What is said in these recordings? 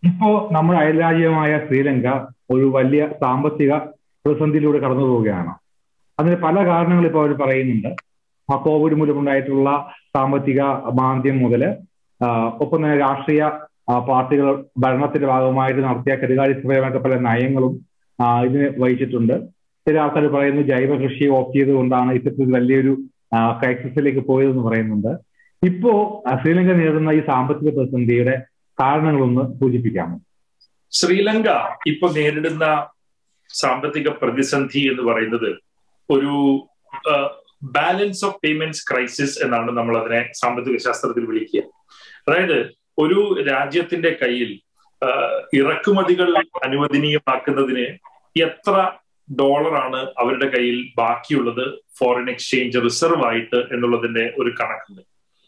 ഇപ്പോ നമ്മുടെ അയൽരാജ്യമായ ശ്രീലങ്ക ഒരു വലിയ സാമ്പത്തിക പ്രതിസന്ധിയിലൂടെ കടന്നു പോവുകയാണ് അതിന് പല കാരണങ്ങൾ ഇപ്പോൾ അവർ പറയുന്നുണ്ട് ആ കോവിഡ് മൂലമുണ്ടായിട്ടുള്ള സാമ്പത്തിക മാന്ദ്യം മുതല് ഒപ്പം തന്നെ രാഷ്ട്രീയ പാർട്ടികൾ ഭരണത്തിന്റെ ഭാഗമായിട്ട് നടത്തിയ കരുകാര്യസ്ഥപരമായിട്ട് പല നയങ്ങളും ഇതിന് വഹിച്ചിട്ടുണ്ട് ചില ആൾക്കാർ പറയുന്നു ജൈവ കൃഷി ഓഫ് ചെയ്തുകൊണ്ടാണ് ഇത്തരത്തിൽ വലിയൊരു ക്രൈസിസിലേക്ക് പോയതെന്ന് പറയുന്നുണ്ട് ഇപ്പോ ശ്രീലങ്ക നേരിടുന്ന ഈ സാമ്പത്തിക പ്രതിസന്ധിയുടെ കാരണങ്ങളൊന്ന് സൂചിപ്പിക്കാമോ ശ്രീലങ്ക ഇപ്പൊ നേരിടുന്ന സാമ്പത്തിക പ്രതിസന്ധി എന്ന് പറയുന്നത് ഒരു ബാലൻസ് ഓഫ് പേയ്മെന്റ്സ് ക്രൈസിസ് എന്നാണ് നമ്മൾ അതിനെ സാമ്പത്തിക ശാസ്ത്രത്തിൽ വിളിക്കുക അതായത് ഒരു രാജ്യത്തിന്റെ കയ്യിൽ ഇറക്കുമതികൾ അനുവദനീയമാക്കുന്നതിന് എത്ര ഡോളറാണ് അവരുടെ കയ്യിൽ ബാക്കിയുള്ളത് ഫോറിൻ എക്സ്ചേഞ്ച് റിസർവ് ആയിട്ട് എന്നുള്ളതിന്റെ ഒരു കണക്കുണ്ട്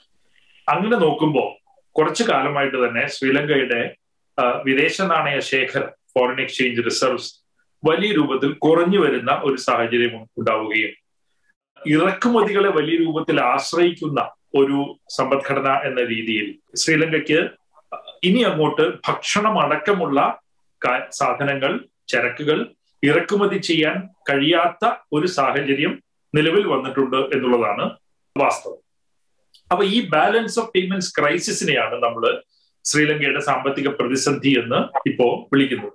അങ്ങനെ നോക്കുമ്പോൾ കുറച്ചു കാലമായിട്ട് തന്നെ ശ്രീലങ്കയുടെ വിദേശ നാണയ ശേഖരം ഫോറിൻ എക്സ്ചേഞ്ച് റിസർവ്സ് വലിയ രൂപത്തിൽ കുറഞ്ഞു വരുന്ന ഒരു സാഹചര്യം ഉണ്ടാവുകയും ഇറക്കുമതികളെ വലിയ രൂപത്തിൽ ആശ്രയിക്കുന്ന ഒരു സമ്പദ്ഘടന എന്ന രീതിയിൽ ശ്രീലങ്കയ്ക്ക് ഇനി അങ്ങോട്ട് ഭക്ഷണം അടക്കമുള്ള സാധനങ്ങൾ ചരക്കുകൾ ഇറക്കുമതി ചെയ്യാൻ കഴിയാത്ത ഒരു സാഹചര്യം നിലവിൽ വന്നിട്ടുണ്ട് എന്നുള്ളതാണ് വാസ്തവം അപ്പൊ ഈ ബാലൻസ് ഓഫ് പേയ്മെന്റ്സ് ക്രൈസിസിനെയാണ് നമ്മൾ ശ്രീലങ്കയുടെ സാമ്പത്തിക പ്രതിസന്ധി എന്ന് ഇപ്പോ വിളിക്കുന്നത്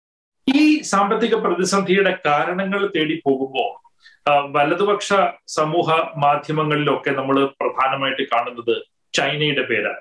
ഈ സാമ്പത്തിക പ്രതിസന്ധിയുടെ കാരണങ്ങൾ തേടി പോകുമ്പോൾ വലതുപക്ഷ സമൂഹ മാധ്യമങ്ങളിലൊക്കെ നമ്മൾ പ്രധാനമായിട്ട് കാണുന്നത് ചൈനയുടെ പേരാണ്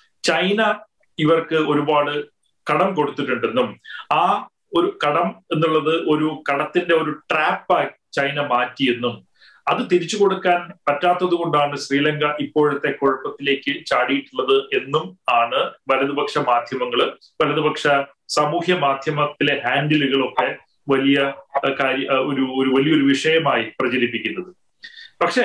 ചൈന ഇവർക്ക് ഒരുപാട് കടം കൊടുത്തിട്ടുണ്ടെന്നും ആ ഒരു കടം എന്നുള്ളത് ഒരു കടത്തിന്റെ ഒരു ട്രാപ്പായി ചൈന മാറ്റിയെന്നും അത് തിരിച്ചു കൊടുക്കാൻ പറ്റാത്തത് കൊണ്ടാണ് ശ്രീലങ്ക ഇപ്പോഴത്തെ കുഴപ്പത്തിലേക്ക് ചാടിയിട്ടുള്ളത് എന്നും ആണ് വലതുപക്ഷ മാധ്യമങ്ങള് വലതുപക്ഷ സാമൂഹ്യ മാധ്യമത്തിലെ ഹാൻഡിലുകളൊക്കെ വലിയ കാര്യ ഒരു ഒരു വലിയൊരു വിഷയമായി പ്രചരിപ്പിക്കുന്നത് പക്ഷേ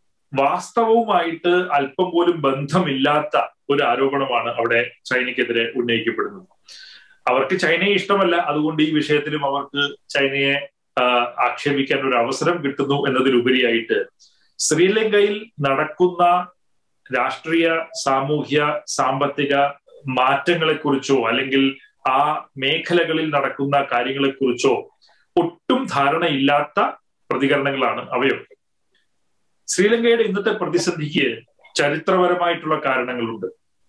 വാസ്തവവുമായിട്ട് അല്പം പോലും ബന്ധമില്ലാത്ത ഒരു ആരോപണമാണ് അവിടെ ചൈനയ്ക്കെതിരെ ഉന്നയിക്കപ്പെടുന്നത് അവർക്ക് ചൈനയെ ഇഷ്ടമല്ല അതുകൊണ്ട് ഈ വിഷയത്തിലും അവർക്ക് ചൈനയെ ആക്ഷേപിക്കാൻ ഒരു അവസരം കിട്ടുന്നു എന്നതിലുപരിയായിട്ട് ശ്രീലങ്കയിൽ നടക്കുന്ന രാഷ്ട്രീയ സാമൂഹ്യ സാമ്പത്തിക മാറ്റങ്ങളെക്കുറിച്ചോ അല്ലെങ്കിൽ ആ മേഖലകളിൽ നടക്കുന്ന കാര്യങ്ങളെക്കുറിച്ചോ ഒട്ടും ധാരണയില്ലാത്ത പ്രതികരണങ്ങളാണ് അവയൊക്കെ ശ്രീലങ്കയുടെ ഇന്നത്തെ പ്രതിസന്ധിക്ക് ചരിത്രപരമായിട്ടുള്ള കാരണങ്ങളുണ്ട്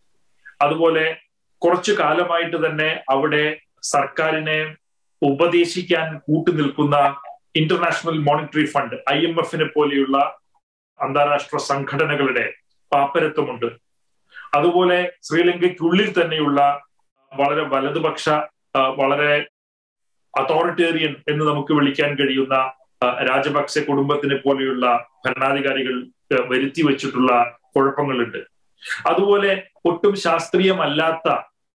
അതുപോലെ കുറച്ചു കാലമായിട്ട് തന്നെ അവിടെ സർക്കാരിനെ ഉപദേശിക്കാൻ കൂട്ടുനിൽക്കുന്ന international monetary fund I M എഫിനെ പോലെയുള്ള അന്താരാഷ്ട്ര സംഘടനകളുടെ പാപ്പരത്വമുണ്ട് അതുപോലെ ശ്രീലങ്കയ്ക്കുള്ളിൽ തന്നെയുള്ള വളരെ വലതുപക്ഷ വളരെ അതോറിറ്റേറിയൻ എന്ന് നമുക്ക് വിളിക്കാൻ കഴിയുന്ന രാജപക്സെ കുടുംബത്തിനെ പോലെയുള്ള ഭരണാധികാരികൾ വരുത്തി വെച്ചിട്ടുള്ള കുഴപ്പങ്ങളുണ്ട് അതുപോലെ ഒട്ടും ശാസ്ത്രീയമല്ലാത്ത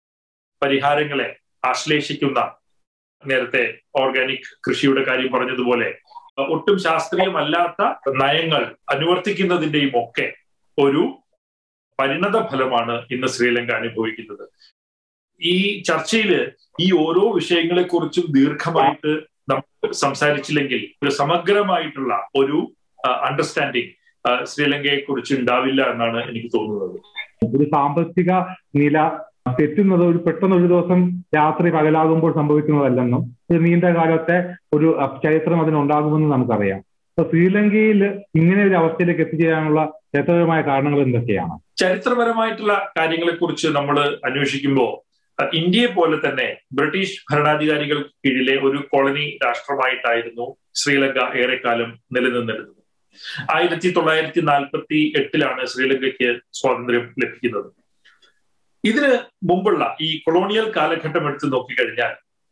പരിഹാരങ്ങളെ ആശ്ലേഷിക്കുന്ന നേരത്തെ ഓർഗാനിക് കൃഷിയുടെ കാര്യം പറഞ്ഞതുപോലെ ഒട്ടും ശാസ്ത്രീയമല്ലാത്ത നയങ്ങൾ അനുവർത്തിക്കുന്നതിന്റെയും ഒക്കെ ഒരു പരിണത ഫലമാണ് ഇന്ന് ശ്രീലങ്ക അനുഭവിക്കുന്നത് ഈ ചർച്ചയിൽ ഈ ഓരോ വിഷയങ്ങളെ കുറിച്ചും ദീർഘമായിട്ട് നമ്മൾ സംസാരിച്ചില്ലെങ്കിൽ ഒരു സമഗ്രമായിട്ടുള്ള ഒരു അണ്ടർസ്റ്റാൻഡിങ് ശ്രീലങ്കയെ കുറിച്ച് ഉണ്ടാവില്ല എന്നാണ് എനിക്ക് തോന്നുന്നത് ഒരു സാമ്പത്തിക നില തെറ്റുന്നത് ഒരു പെട്ടെന്ന് ഒരു ദിവസം രാത്രി പകലാകുമ്പോൾ സംഭവിക്കുന്നതല്ലെന്നും ഒരു നീണ്ട കാലത്തെ ഒരു ചരിത്രം അതിനുണ്ടാകുമെന്ന് നമുക്കറിയാം അപ്പൊ ശ്രീലങ്കയിൽ ഇങ്ങനെ ഒരു അവസ്ഥയിലേക്ക് എത്തിച്ചേരാനുള്ള ചരിത്രപരമായ കാരണങ്ങൾ എന്തൊക്കെയാണ് ചരിത്രപരമായിട്ടുള്ള കാര്യങ്ങളെ കുറിച്ച് നമ്മൾ അന്വേഷിക്കുമ്പോൾ ഇന്ത്യയെ പോലെ തന്നെ ബ്രിട്ടീഷ് ഭരണാധികാരികൾക്ക് കീഴിലെ ഒരു കോളനി രാഷ്ട്രമായിട്ടായിരുന്നു ശ്രീലങ്ക ഏറെക്കാലം നിലനിന്നിരുന്നത് ആയിരത്തി തൊള്ളായിരത്തി നാൽപ്പത്തി എട്ടിലാണ് ശ്രീലങ്കയ്ക്ക് സ്വാതന്ത്ര്യം ലഭിക്കുന്നത് ഇതിന് മുമ്പുള്ള ഈ കൊളോണിയൽ കാലഘട്ടം എടുത്ത് നോക്കിക്കഴിഞ്ഞാൽ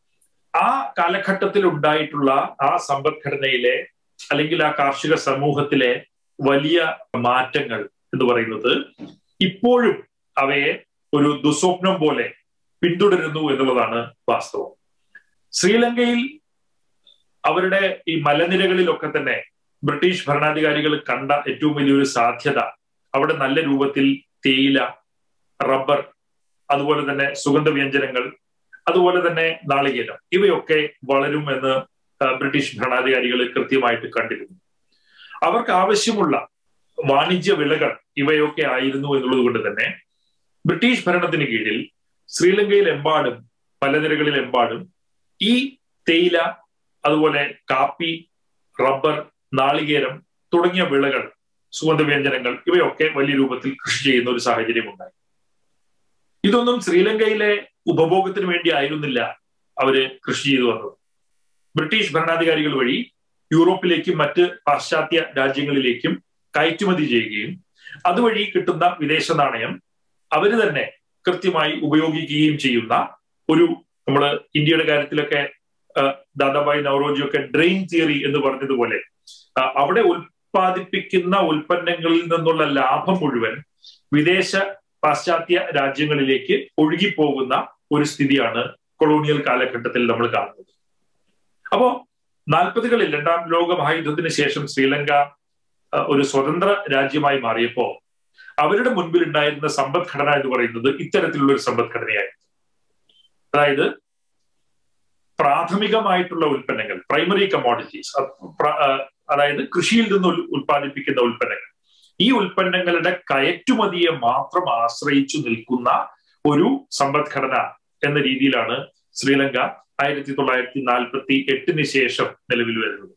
ആ കാലഘട്ടത്തിൽ ഉണ്ടായിട്ടുള്ള ആ സമ്പദ്ഘടനയിലെ അല്ലെങ്കിൽ ആ കാർഷിക സമൂഹത്തിലെ വലിയ മാറ്റങ്ങൾ എന്ന് പറയുന്നത് ഇപ്പോഴും അവയെ ഒരു ദുസ്വപ്നം പോലെ പിന്തുടരുന്നു എന്നുള്ളതാണ് വാസ്തവം ശ്രീലങ്കയിൽ അവരുടെ ഈ മലനിരകളിലൊക്കെ തന്നെ ബ്രിട്ടീഷ് ഭരണാധികാരികൾ കണ്ട ഏറ്റവും വലിയൊരു സാധ്യത അവിടെ നല്ല രൂപത്തിൽ തേയില റബ്ബർ അതുപോലെ തന്നെ സുഗന്ധവ്യഞ്ജനങ്ങൾ അതുപോലെ തന്നെ നാളികേരം ഇവയൊക്കെ വളരും എന്ന് ബ്രിട്ടീഷ് ഭരണാധികാരികൾ കൃത്യമായിട്ട് കണ്ടിരുന്നു അവർക്ക് ആവശ്യമുള്ള വാണിജ്യ വിളകൾ ഇവയൊക്കെ ആയിരുന്നു എന്നുള്ളത് കൊണ്ട് തന്നെ ബ്രിട്ടീഷ് ഭരണത്തിന് കീഴിൽ ശ്രീലങ്കയിലെമ്പാടും മലനിരകളിലെമ്പാടും ഈ തേയില അതുപോലെ കാപ്പി റബ്ബർ നാളികേരം തുടങ്ങിയ വിളകൾ സുഗന്ധവ്യഞ്ജനങ്ങൾ ഇവയൊക്കെ വലിയ രൂപത്തിൽ കൃഷി ചെയ്യുന്ന ഒരു സാഹചര്യം ഉണ്ടായി ഇതൊന്നും ശ്രീലങ്കയിലെ ഉപഭോഗത്തിന് വേണ്ടി ആയിരുന്നില്ല അവര് കൃഷി ചെയ്തു വന്നത് ബ്രിട്ടീഷ് ഭരണാധികാരികൾ വഴി യൂറോപ്പിലേക്കും മറ്റ് പാശ്ചാത്യ രാജ്യങ്ങളിലേക്കും കയറ്റുമതി ചെയ്യുകയും അതുവഴി കിട്ടുന്ന വിദേശ നാണയം അവര് തന്നെ കൃത്യമായി ഉപയോഗിക്കുകയും ചെയ്യുന്ന ഒരു നമ്മൾ ഇന്ത്യയുടെ കാര്യത്തിലൊക്കെ ദാദാബായ് നവറോജി ഒക്കെ ഡ്രെയിൻ തിയറി എന്ന് പറഞ്ഞതുപോലെ അവിടെ ഉൽപ്പാദിപ്പിക്കുന്ന ഉൽപ്പന്നങ്ങളിൽ നിന്നുള്ള ലാഭം മുഴുവൻ വിദേശ പാശ്ചാത്യ രാജ്യങ്ങളിലേക്ക് ഒഴുകിപ്പോകുന്ന ഒരു സ്ഥിതിയാണ് കൊളോണിയൽ കാലഘട്ടത്തിൽ നമ്മൾ കാണുന്നത് അപ്പോ നാൽപ്പതുകളിൽ രണ്ടാം ലോക മഹായുദ്ധത്തിന് ശേഷം ശ്രീലങ്ക ഒരു സ്വതന്ത്ര രാജ്യമായി മാറിയപ്പോ അവരുടെ മുൻപിൽ ഉണ്ടായിരുന്ന സമ്പദ്ഘടന എന്ന് പറയുന്നത് ഇത്തരത്തിലുള്ള ഒരു സമ്പദ്ഘടനയായിരുന്നു അതായത് പ്രാഥമികമായിട്ടുള്ള ഉൽപ്പന്നങ്ങൾ പ്രൈമറി കമോഡിറ്റീസ് അതായത് കൃഷിയിൽ നിന്ന് ഉൽപ്പാദിപ്പിക്കുന്ന ഉൽപ്പന്നങ്ങൾ ഈ ഉൽപ്പന്നങ്ങളുടെ കയറ്റുമതിയെ മാത്രം ആശ്രയിച്ചു നിൽക്കുന്ന ഒരു സമ്പദ്ഘടന എന്ന രീതിയിലാണ് ശ്രീലങ്ക ആയിരത്തി തൊള്ളായിരത്തി നാൽപ്പത്തി എട്ടിന് ശേഷം നിലവിൽ വരുന്നത്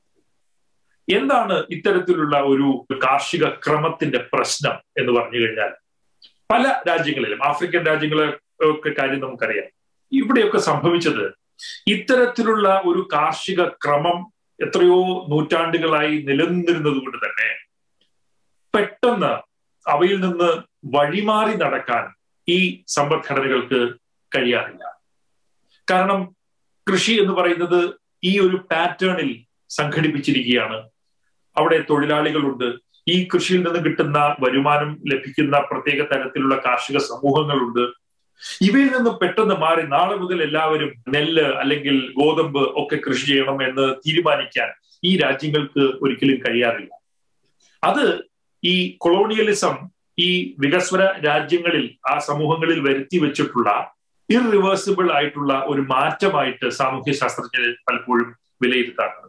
എന്താണ് ഇത്തരത്തിലുള്ള ഒരു കാർഷിക ക്രമത്തിന്റെ പ്രശ്നം എന്ന് പറഞ്ഞു കഴിഞ്ഞാൽ പല രാജ്യങ്ങളിലും ആഫ്രിക്കൻ രാജ്യങ്ങളെ ഒക്കെ കാര്യം നമുക്കറിയാം ഇവിടെയൊക്കെ സംഭവിച്ചത് ഇത്തരത്തിലുള്ള ഒരു കാർഷിക ക്രമം എത്രയോ നൂറ്റാണ്ടുകളായി നിലനിന്നിരുന്നത് കൊണ്ട് തന്നെ പെട്ടെന്ന് അവയിൽ നിന്ന് വഴിമാറി നടക്കാൻ ഈ സമ്പദ്ഘടനകൾക്ക് കഴിയാറില്ല കാരണം കൃഷി എന്ന് പറയുന്നത് ഈ ഒരു പാറ്റേണിൽ സംഘടിപ്പിച്ചിരിക്കുകയാണ് അവിടെ തൊഴിലാളികളുണ്ട് ഈ കൃഷിയിൽ നിന്ന് കിട്ടുന്ന വരുമാനം ലഭിക്കുന്ന പ്രത്യേക തരത്തിലുള്ള കാർഷിക സമൂഹങ്ങളുണ്ട് ഇവയിൽ നിന്ന് പെട്ടെന്ന് മാറി നാളെ മുതൽ എല്ലാവരും നെല്ല് അല്ലെങ്കിൽ ഗോതമ്പ് ഒക്കെ കൃഷി ചെയ്യണം എന്ന് തീരുമാനിക്കാൻ ഈ രാജ്യങ്ങൾക്ക് ഒരിക്കലും കഴിയാറില്ല അത് ഈ കൊളോണിയലിസം ഈ വികസ്വര രാജ്യങ്ങളിൽ ആ സമൂഹങ്ങളിൽ വരുത്തി വെച്ചിട്ടുള്ള ഇറിവേഴ്സിബിൾ ആയിട്ടുള്ള ഒരു മാറ്റമായിട്ട് സാമൂഹ്യ ശാസ്ത്രജ്ഞർ പലപ്പോഴും വിലയിരുത്താറുണ്ട്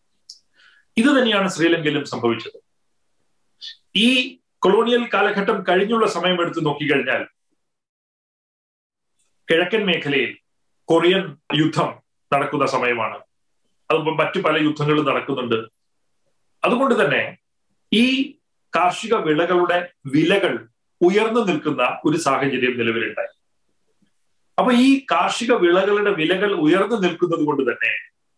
ഇത് തന്നെയാണ് ശ്രീലങ്കയിലും സംഭവിച്ചത് ഈ കൊളോണിയൽ കാലഘട്ടം കഴിഞ്ഞുള്ള സമയം എടുത്ത് നോക്കിക്കഴിഞ്ഞാൽ കിഴക്കൻ മേഖലയിൽ കൊറിയൻ യുദ്ധം നടക്കുന്ന സമയമാണ് അത് മറ്റു പല യുദ്ധങ്ങളും നടക്കുന്നുണ്ട് അതുകൊണ്ട് തന്നെ ഈ കാർഷിക വിളകളുടെ വിലകൾ ഉയർന്നു നിൽക്കുന്ന ഒരു സാഹചര്യം നിലവിലുണ്ടായി അപ്പൊ ഈ കാർഷിക വിളകളുടെ വിലകൾ ഉയർന്നു നിൽക്കുന്നത് കൊണ്ട് തന്നെ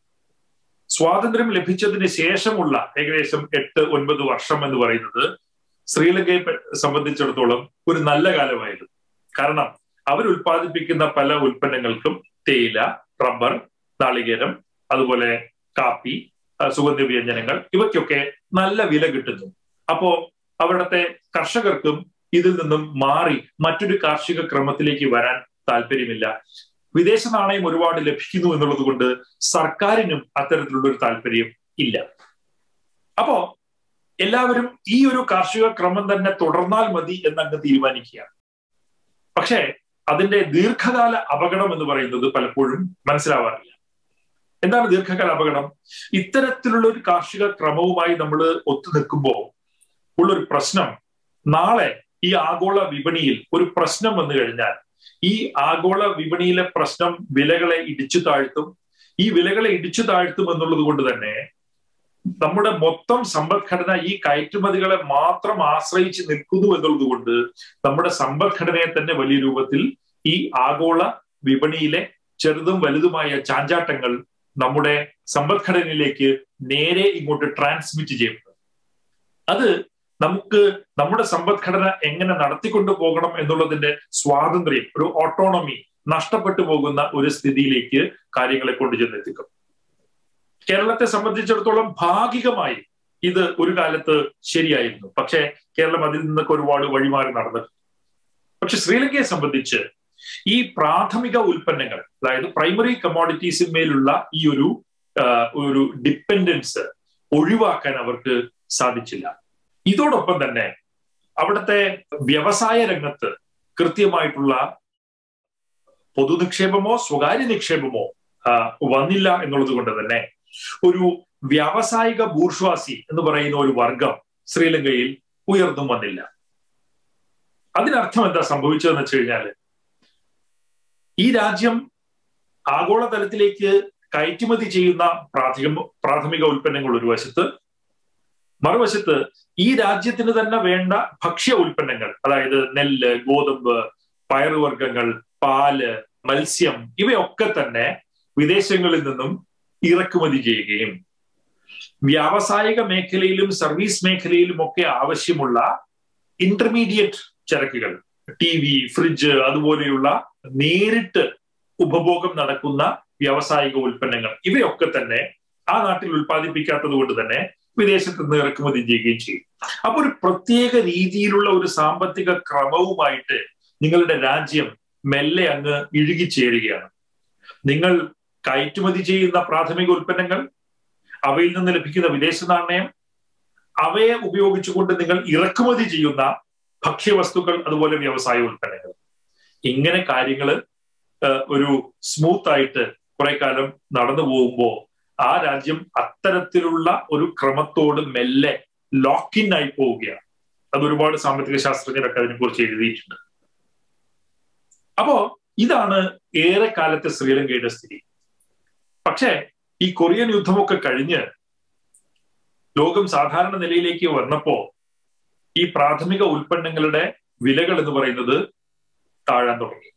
സ്വാതന്ത്ര്യം ലഭിച്ചതിന് ശേഷമുള്ള ഏകദേശം എട്ട് ഒൻപത് വർഷം എന്ന് പറയുന്നത് ശ്രീലങ്കയെ സംബന്ധിച്ചിടത്തോളം ഒരു നല്ല കാലമായിരുന്നു കാരണം അവർ ഉൽപ്പാദിപ്പിക്കുന്ന പല ഉൽപ്പന്നങ്ങൾക്കും തേയില റബ്ബർ നാളികേരം അതുപോലെ കാപ്പി സുഗന്ധ വ്യഞ്ജനങ്ങൾ ഇവയ്ക്കൊക്കെ നല്ല വില കിട്ടുന്നു അപ്പോ അവിടുത്തെ കർഷകർക്കും ഇതിൽ നിന്നും മാറി മറ്റൊരു കാർഷിക ക്രമത്തിലേക്ക് വരാൻ താല്പര്യമില്ല വിദേശ നാണയം ഒരുപാട് ലഭിക്കുന്നു എന്നുള്ളത് കൊണ്ട് സർക്കാരിനും അത്തരത്തിലുള്ള ഒരു താല്പര്യം ഇല്ല അപ്പോ എല്ലാവരും ഈ ഒരു കാർഷിക ക്രമം തന്നെ തുടർന്നാൽ മതി എന്നങ്ങ് തീരുമാനിക്കുകയാണ് പക്ഷേ അതിന്റെ ദീർഘകാല അപകടം എന്ന് പറയുന്നത് പലപ്പോഴും മനസ്സിലാവാറില്ല എന്താണ് ദീർഘകാല അപകടം ഇത്തരത്തിലുള്ള ഒരു കാർഷിക ക്രമവുമായി നമ്മൾ ഒത്തു നിൽക്കുമ്പോൾ ഉള്ളൊരു പ്രശ്നം നാളെ ഈ ആഗോള വിപണിയിൽ ഒരു പ്രശ്നം വന്നു കഴിഞ്ഞാൽ ഈ ആഗോള വിപണിയിലെ പ്രശ്നം വിലകളെ ഇടിച്ചു താഴ്ത്തും ഈ വിലകളെ ഇടിച്ചു താഴ്ത്തും എന്നുള്ളത് കൊണ്ട് തന്നെ നമ്മുടെ മൊത്തം സമ്പദ്ഘടന ഈ കയറ്റുമതികളെ മാത്രം ആശ്രയിച്ച് നിൽക്കുന്നു എന്നുള്ളത് കൊണ്ട് നമ്മുടെ സമ്പദ്ഘടനയെ തന്നെ വലിയ രൂപത്തിൽ ഈ ആഗോള വിപണിയിലെ ചെറുതും വലുതുമായ ചാഞ്ചാട്ടങ്ങൾ നമ്മുടെ സമ്പദ്ഘടനയിലേക്ക് നേരെ ഇങ്ങോട്ട് ട്രാൻസ്മിറ്റ് ചെയ്യപ്പെടും അത് നമുക്ക് നമ്മുടെ സമ്പദ്ഘടന എങ്ങനെ നടത്തിക്കൊണ്ടു പോകണം എന്നുള്ളതിന്റെ സ്വാതന്ത്ര്യം ഒരു ഓട്ടോണമി നഷ്ടപ്പെട്ടു പോകുന്ന ഒരു സ്ഥിതിയിലേക്ക് കാര്യങ്ങളെ കൊണ്ടുചെന്നെത്തിക്കും കേരളത്തെ സംബന്ധിച്ചിടത്തോളം ഭാഗികമായി ഇത് ഒരു കാലത്ത് ശരിയായിരുന്നു പക്ഷേ കേരളം അതിൽ നിന്നൊക്കെ ഒരുപാട് വഴിമാറി നടന്നിട്ടുണ്ട് പക്ഷെ ശ്രീലങ്കയെ സംബന്ധിച്ച് ഈ പ്രാഥമിക ഉൽപ്പന്നങ്ങൾ അതായത് പ്രൈമറി കമോഡിറ്റീസിന്മേലുള്ള ഈ ഒരു ഒരു ഡിപ്പെൻഡൻസ് ഒഴിവാക്കാൻ അവർക്ക് സാധിച്ചില്ല ഇതോടൊപ്പം തന്നെ അവിടുത്തെ വ്യവസായ രംഗത്ത് കൃത്യമായിട്ടുള്ള പൊതുനിക്ഷേപമോ സ്വകാര്യ നിക്ഷേപമോ വന്നില്ല എന്നുള്ളത് കൊണ്ട് തന്നെ ഒരു വ്യാവസായിക ബൂർഷ്വാസി എന്ന് പറയുന്ന ഒരു വർഗം ശ്രീലങ്കയിൽ ഉയർന്നും വന്നില്ല അതിനർത്ഥം എന്താ സംഭവിച്ചതെന്ന് വെച്ച് കഴിഞ്ഞാൽ ഈ രാജ്യം ആഗോളതലത്തിലേക്ക് കയറ്റുമതി ചെയ്യുന്ന പ്രാഥമിക പ്രാഥമിക ഉൽപ്പന്നങ്ങൾ ഒരു വശത്ത് മറുവശത്ത് ഈ രാജ്യത്തിന് തന്നെ വേണ്ട ഭക്ഷ്യ ഉൽപ്പന്നങ്ങൾ അതായത് നെല്ല് ഗോതമ്പ് പയറുവർഗ്ഗങ്ങൾ പാല് മത്സ്യം ഇവയൊക്കെ തന്നെ വിദേശങ്ങളിൽ നിന്നും ഇറക്കുമതി ചെയ്യുകയും വ്യാവസായിക മേഖലയിലും സർവീസ് മേഖലയിലും ഒക്കെ ആവശ്യമുള്ള ഇന്റർമീഡിയറ്റ് ചരക്കുകൾ ടി വി ഫ്രിഡ്ജ് അതുപോലെയുള്ള നേരിട്ട് ഉപഭോഗം നടക്കുന്ന വ്യാവസായിക ഉൽപ്പന്നങ്ങൾ ഇവയൊക്കെ തന്നെ ആ നാട്ടിൽ ഉൽപ്പാദിപ്പിക്കാത്തത് കൊണ്ട് തന്നെ വിദേശത്ത് നിന്ന് ഇറക്കുമതി ചെയ്യുകയും ചെയ്യും അപ്പൊ ഒരു പ്രത്യേക രീതിയിലുള്ള ഒരു സാമ്പത്തിക ക്രമവുമായിട്ട് നിങ്ങളുടെ രാജ്യം മെല്ലെ അങ്ങ് ഇഴുകിച്ചേരുകയാണ് നിങ്ങൾ കയറ്റുമതി ചെയ്യുന്ന പ്രാഥമിക ഉൽപ്പന്നങ്ങൾ അവയിൽ നിന്ന് ലഭിക്കുന്ന വിദേശ നാണയം അവയെ ഉപയോഗിച്ചുകൊണ്ട് നിങ്ങൾ ഇറക്കുമതി ചെയ്യുന്ന ഭക്ഷ്യവസ്തുക്കൾ അതുപോലെ വ്യവസായ ഉൽപ്പന്നങ്ങൾ ഇങ്ങനെ കാര്യങ്ങൾ ഒരു സ്മൂത്ത് ആയിട്ട് കുറെ കാലം നടന്നു പോകുമ്പോൾ ആ രാജ്യം അത്തരത്തിലുള്ള ഒരു ക്രമത്തോട് മെല്ലെ ലോക്കിൻ ആയി പോവുകയാണ് അത് ഒരുപാട് സാമ്പത്തിക ശാസ്ത്രജ്ഞരൊക്കെ അതിനെക്കുറിച്ച് എഴുതിയിട്ടുണ്ട് അപ്പോ ഇതാണ് ഏറെ കാലത്തെ ശ്രീലങ്കയുടെ സ്ഥിതി പക്ഷേ ഈ കൊറിയൻ യുദ്ധമൊക്കെ കഴിഞ്ഞ് ലോകം സാധാരണ നിലയിലേക്ക് വന്നപ്പോ ഈ പ്രാഥമിക ഉൽപ്പന്നങ്ങളുടെ വിലകൾ എന്ന് പറയുന്നത് താഴാൻ തുടങ്ങി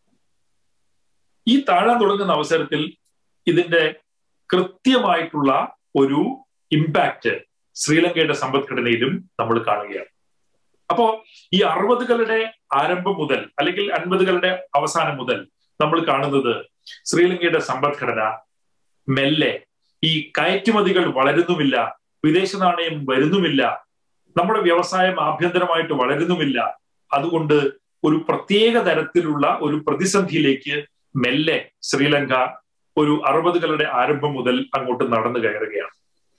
ഈ താഴാൻ തുടങ്ങുന്ന അവസരത്തിൽ ഇതിന്റെ കൃത്യമായിട്ടുള്ള ഒരു ഇമ്പാക്റ്റ് ശ്രീലങ്കയുടെ സമ്പദ്ഘടനയിലും നമ്മൾ കാണുകയാണ് അപ്പോ ഈ അറുപതുകളുടെ ആരംഭം മുതൽ അല്ലെങ്കിൽ അൻപതുകളുടെ അവസാനം മുതൽ നമ്മൾ കാണുന്നത് ശ്രീലങ്കയുടെ സമ്പദ്ഘടന മെല്ലെ ഈ കയറ്റുമതികൾ വളരുന്നുമില്ല വിദേശ നാണയം വരുന്നുമില്ല നമ്മുടെ വ്യവസായം ആഭ്യന്തരമായിട്ട് വളരുന്നുമില്ല അതുകൊണ്ട് ഒരു പ്രത്യേക തരത്തിലുള്ള ഒരു പ്രതിസന്ധിയിലേക്ക് മെല്ലെ ശ്രീലങ്ക ഒരു അറുപതുകളുടെ ആരംഭം മുതൽ അങ്ങോട്ട് നടന്നു കയറുകയാണ്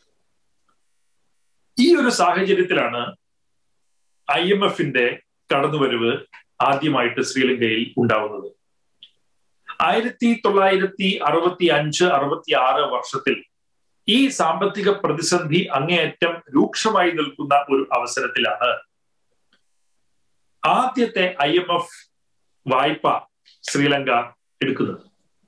ഈ ഒരു സാഹചര്യത്തിലാണ് ഐ എം എഫിന്റെ കടന്നുവരവ് ആദ്യമായിട്ട് ശ്രീലങ്കയിൽ ഉണ്ടാവുന്നത് ആയിരത്തി തൊള്ളായിരത്തി അറുപത്തി അഞ്ച് അറുപത്തി ആറ് വർഷത്തിൽ ഈ സാമ്പത്തിക പ്രതിസന്ധി അങ്ങേയറ്റം രൂക്ഷമായി നിൽക്കുന്ന ഒരു അവസരത്തിലാണ് ആദ്യത്തെ ഐ എം എഫ് വായ്പ ശ്രീലങ്ക എടുക്കുന്നത്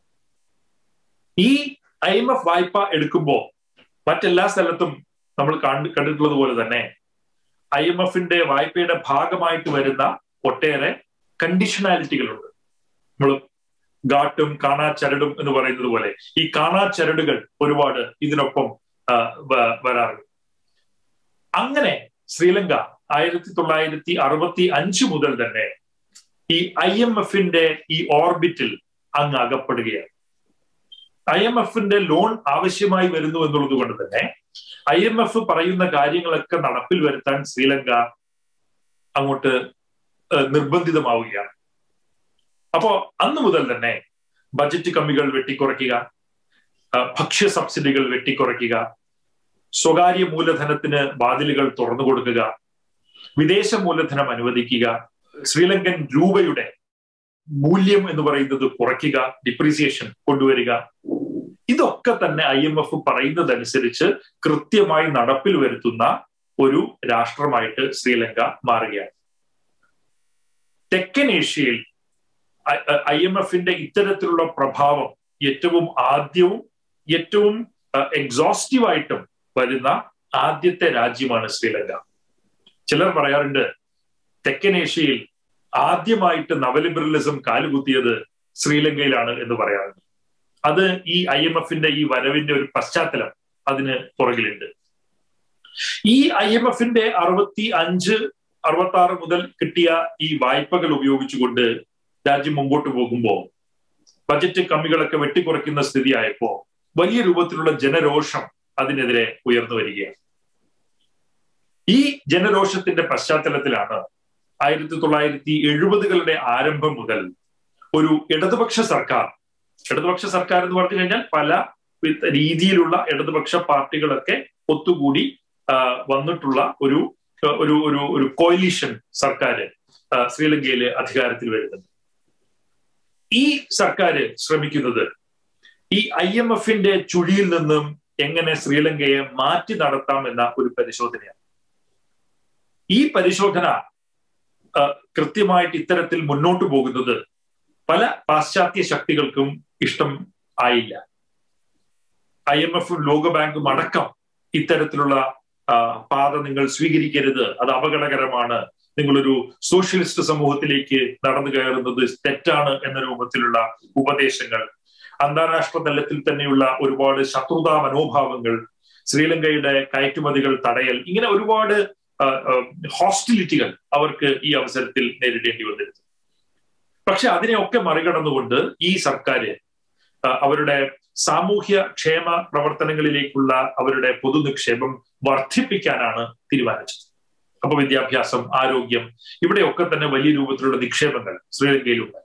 ഈ ഐ എം എഫ് വായ്പ എടുക്കുമ്പോൾ മറ്റെല്ലാ സ്ഥലത്തും നമ്മൾ കണ്ടിട്ടുള്ളത് പോലെ തന്നെ ഐ എം എഫിന്റെ വായ്പയുടെ ഭാഗമായിട്ട് വരുന്ന ഒട്ടേറെ കണ്ടീഷണാലിറ്റികളുണ്ട് നമ്മൾ ഗാട്ടും കാണാ ചരടും എന്ന് പറയുന്നത് പോലെ ഈ കാണാ ചരടുകൾ ഒരുപാട് ഇതിനൊപ്പം വരാറുണ്ട് അങ്ങനെ ശ്രീലങ്ക ആയിരത്തി തൊള്ളായിരത്തി അറുപത്തി അഞ്ച് മുതൽ തന്നെ ഈ ഐ എം എഫിന്റെ ഈ ഓർബിറ്റിൽ അങ്ങ് അകപ്പെടുകയാണ് ഐ എം എഫിന്റെ ലോൺ ആവശ്യമായി വരുന്നു എന്നുള്ളത് കൊണ്ട് തന്നെ ഐ എം എഫ് പറയുന്ന കാര്യങ്ങളൊക്കെ നടപ്പിൽ വരുത്താൻ ശ്രീലങ്ക അങ്ങോട്ട് നിർബന്ധിതമാവുകയാണ് അപ്പോ അന്ന് മുതൽ തന്നെ ബജറ്റ് കമ്മികൾ വെട്ടിക്കുറയ്ക്കുക ഭക്ഷ്യ സബ്സിഡികൾ വെട്ടിക്കുറയ്ക്കുക സ്വകാര്യ മൂലധനത്തിന് വാതിലുകൾ തുറന്നു കൊടുക്കുക വിദേശ മൂലധനം അനുവദിക്കുക ശ്രീലങ്കൻ രൂപയുടെ മൂല്യം എന്ന് പറയുന്നത് കുറയ്ക്കുക ഡിപ്രീസിയേഷൻ കൊണ്ടുവരിക ഇതൊക്കെ തന്നെ ഐ എം എഫ് പറയുന്നതനുസരിച്ച് കൃത്യമായി നടപ്പിൽ വരുത്തുന്ന ഒരു രാഷ്ട്രമായിട്ട് ശ്രീലങ്ക മാറുകയാണ് തെക്കൻ ഏഷ്യയിൽ ഐ എം എഫിന്റെ ഇത്തരത്തിലുള്ള പ്രഭാവം ഏറ്റവും ആദ്യവും ഏറ്റവും എക്സോസ്റ്റീവായിട്ടും വരുന്ന ആദ്യത്തെ രാജ്യമാണ് ശ്രീലങ്ക ചിലർ പറയാറുണ്ട് തെക്കൻ ഏഷ്യയിൽ ആദ്യമായിട്ട് നവലിബറലിസം കാലുകുത്തിയത് ശ്രീലങ്കയിലാണ് എന്ന് പറയാറുണ്ട് അത് ഈ ഐ എം എഫിന്റെ ഈ വരവിന്റെ ഒരു പശ്ചാത്തലം അതിന് പുറകിലുണ്ട് ഈ ഐ എം എഫിന്റെ അറുപത്തി അഞ്ച് അറുപത്തി ആറ് മുതൽ കിട്ടിയ ഈ വായ്പകൾ ഉപയോഗിച്ചുകൊണ്ട് രാജ്യം മുമ്പോട്ട് പോകുമ്പോൾ ബജറ്റ് കമ്മികളൊക്കെ വെട്ടിക്കുറയ്ക്കുന്ന സ്ഥിതിയായപ്പോ വലിയ രൂപത്തിലുള്ള ജനരോഷം അതിനെതിരെ ഉയർന്നു വരികയാണ് ഈ ജനരോഷത്തിന്റെ പശ്ചാത്തലത്തിലാണ് ആയിരത്തി തൊള്ളായിരത്തി എഴുപതുകളുടെ ആരംഭം മുതൽ ഒരു ഇടതുപക്ഷ സർക്കാർ ഇടതുപക്ഷ സർക്കാർ എന്ന് പറഞ്ഞു കഴിഞ്ഞാൽ പല രീതിയിലുള്ള ഇടതുപക്ഷ പാർട്ടികളൊക്കെ ഒത്തുകൂടി വന്നിട്ടുള്ള ഒരു ഒരു ഒരു ഒരു കോയിലിഷൻ സർക്കാർ ശ്രീലങ്കയിലെ അധികാരത്തിൽ വരുന്നുണ്ട് ഈ സർക്കാർ ശ്രമിക്കുന്നത് ഈ ഐ എം എഫിന്റെ ചുഴിയിൽ നിന്നും എങ്ങനെ ശ്രീലങ്കയെ മാറ്റി നടത്താം എന്ന ഒരു പരിശോധനയാണ് ഈ പരിശോധന കൃത്യമായിട്ട് ഇത്തരത്തിൽ മുന്നോട്ട് പോകുന്നത് പല പാശ്ചാത്യ ശക്തികൾക്കും ഇഷ്ടം ആയില്ല ഐ എം എഫും ലോകബാങ്കും അടക്കം ഇത്തരത്തിലുള്ള പാത നിങ്ങൾ സ്വീകരിക്കരുത് അത് അപകടകരമാണ് നിങ്ങളൊരു സോഷ്യലിസ്റ്റ് സമൂഹത്തിലേക്ക് നടന്നു കയറുന്നത് തെറ്റാണ് എന്ന രൂപത്തിലുള്ള ഉപദേശങ്ങൾ അന്താരാഷ്ട്ര തലത്തിൽ തന്നെയുള്ള ഒരുപാട് ശത്രുതാ മനോഭാവങ്ങൾ ശ്രീലങ്കയുടെ കയറ്റുമതികൾ തടയൽ ഇങ്ങനെ ഒരുപാട് ഹോസ്റ്റിലിറ്റികൾ അവർക്ക് ഈ അവസരത്തിൽ നേരിടേണ്ടി വന്നിരുന്നു പക്ഷെ അതിനെയൊക്കെ മറികടന്നുകൊണ്ട് ഈ സർക്കാർ അവരുടെ സാമൂഹ്യ ക്ഷേമ പ്രവർത്തനങ്ങളിലേക്കുള്ള അവരുടെ പൊതുനിക്ഷേപം വർദ്ധിപ്പിക്കാനാണ് തീരുമാനിച്ചത് അപ്പൊ വിദ്യാഭ്യാസം ആരോഗ്യം ഇവിടെയൊക്കെ തന്നെ വലിയ രൂപത്തിലുള്ള നിക്ഷേപങ്ങൾ ശ്രീലങ്കയിലുണ്ട്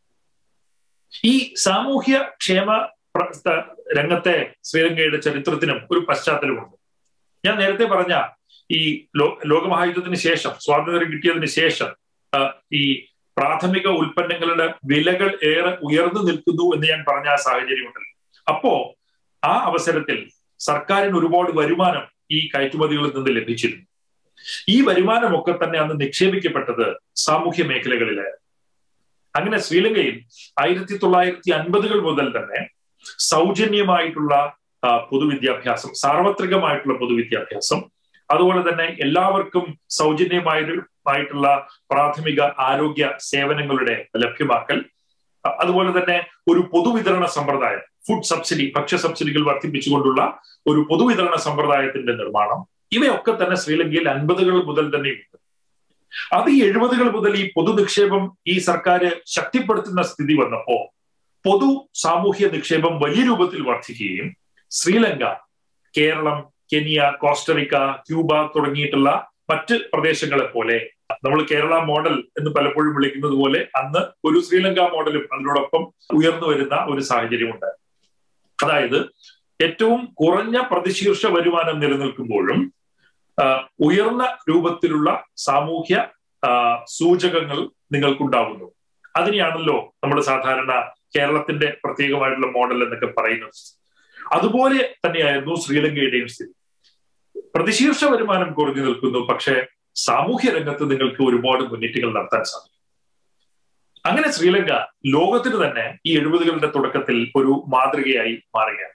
ഈ സാമൂഹ്യ ക്ഷേമ രംഗത്തെ ശ്രീലങ്കയുടെ ചരിത്രത്തിനും ഒരു പശ്ചാത്തലമുണ്ട് ഞാൻ നേരത്തെ പറഞ്ഞ ഈ ലോ ലോകമഹായുദ്ധത്തിന് ശേഷം സ്വാതന്ത്ര്യം കിട്ടിയതിന് ശേഷം ഈ പ്രാഥമിക ഉൽപ്പന്നങ്ങളുടെ വിലകൾ ഏറെ ഉയർന്നു നിൽക്കുന്നു എന്ന് ഞാൻ പറഞ്ഞ ആ സാഹചര്യമുണ്ടല്ലോ അപ്പോ ആ അവസരത്തിൽ സർക്കാരിന് ഒരുപാട് വരുമാനം ഈ കയറ്റുമതികളിൽ നിന്ന് ലഭിച്ചിരുന്നു ഈ വരുമാനമൊക്കെ തന്നെ അന്ന് നിക്ഷേപിക്കപ്പെട്ടത് സാമൂഹ്യ മേഖലകളിലായിരുന്നു അങ്ങനെ ശ്രീലങ്കയിൽ ആയിരത്തി തൊള്ളായിരത്തി അൻപതുകൾ മുതൽ തന്നെ സൗജന്യമായിട്ടുള്ള പൊതുവിദ്യാഭ്യാസം സാർവത്രികമായിട്ടുള്ള പൊതുവിദ്യാഭ്യാസം അതുപോലെ തന്നെ എല്ലാവർക്കും സൗജന്യമായിട്ടുള്ള പ്രാഥമിക ആരോഗ്യ സേവനങ്ങളുടെ ലഭ്യമാക്കൽ അതുപോലെ തന്നെ ഒരു പൊതുവിതരണ സമ്പ്രദായം ഫുഡ് സബ്സിഡി ഭക്ഷ്യ സബ്സിഡികൾ വർദ്ധിപ്പിച്ചുകൊണ്ടുള്ള ഒരു പൊതുവിതരണ സമ്പ്രദായത്തിന്റെ നിർമ്മാണം ഇവയൊക്കെ തന്നെ ശ്രീലങ്കയിൽ അൻപതുകൾ മുതൽ തന്നെയുണ്ട് അത് ഈ എഴുപതുകൾ മുതൽ ഈ പൊതു നിക്ഷേപം ഈ സർക്കാർ ശക്തിപ്പെടുത്തുന്ന സ്ഥിതി വന്നപ്പോ പൊതു സാമൂഹ്യ നിക്ഷേപം വലിയ രൂപത്തിൽ വർദ്ധിക്കുകയും Sri Lanka Keralam Kenya Costa Rica Cuba തുടങ്ങിയിട്ടുള്ള മറ്റ് പ്രദേശങ്ങളെ പോലെ നമ്മൾ കേരള മോഡൽ എന്ന് പലപ്പോഴും വിളിക്കുന്നത് പോലെ അന്ന് ഒരു ശ്രീലങ്ക മോഡലും അതിനോടൊപ്പം ഉയർന്നു വരുന്ന ഒരു സാഹചര്യമുണ്ട് അതായത് ഏറ്റവും കുറഞ്ഞ പ്രതിശീർഷ വരുമാനം നിലനിൽക്കുമ്പോഴും ഉയർന്ന രൂപത്തിലുള്ള സാമൂഹ്യ സൂചകങ്ങൾ നിങ്ങൾക്കുണ്ടാവുന്നു അതിനെയാണല്ലോ നമ്മൾ സാധാരണ കേരളത്തിന്റെ പ്രത്യേകമായിട്ടുള്ള മോഡൽ എന്നൊക്കെ പറയുന്നത് അതുപോലെ തന്നെയായിരുന്നു ശ്രീലങ്കയുടെയും സ്ഥിതി പ്രതിശീർഷ വരുമാനം കുറഞ്ഞു നിൽക്കുന്നു പക്ഷേ സാമൂഹ്യ രംഗത്ത് നിങ്ങൾക്ക് ഒരുപാട് മുന്നേറ്റങ്ങൾ നടത്താൻ സാധിക്കും അങ്ങനെ ശ്രീലങ്ക ലോകത്തിന് തന്നെ ഈ എഴുപതുകളുടെ തുടക്കത്തിൽ ഒരു മാതൃകയായി മാറുകയാണ്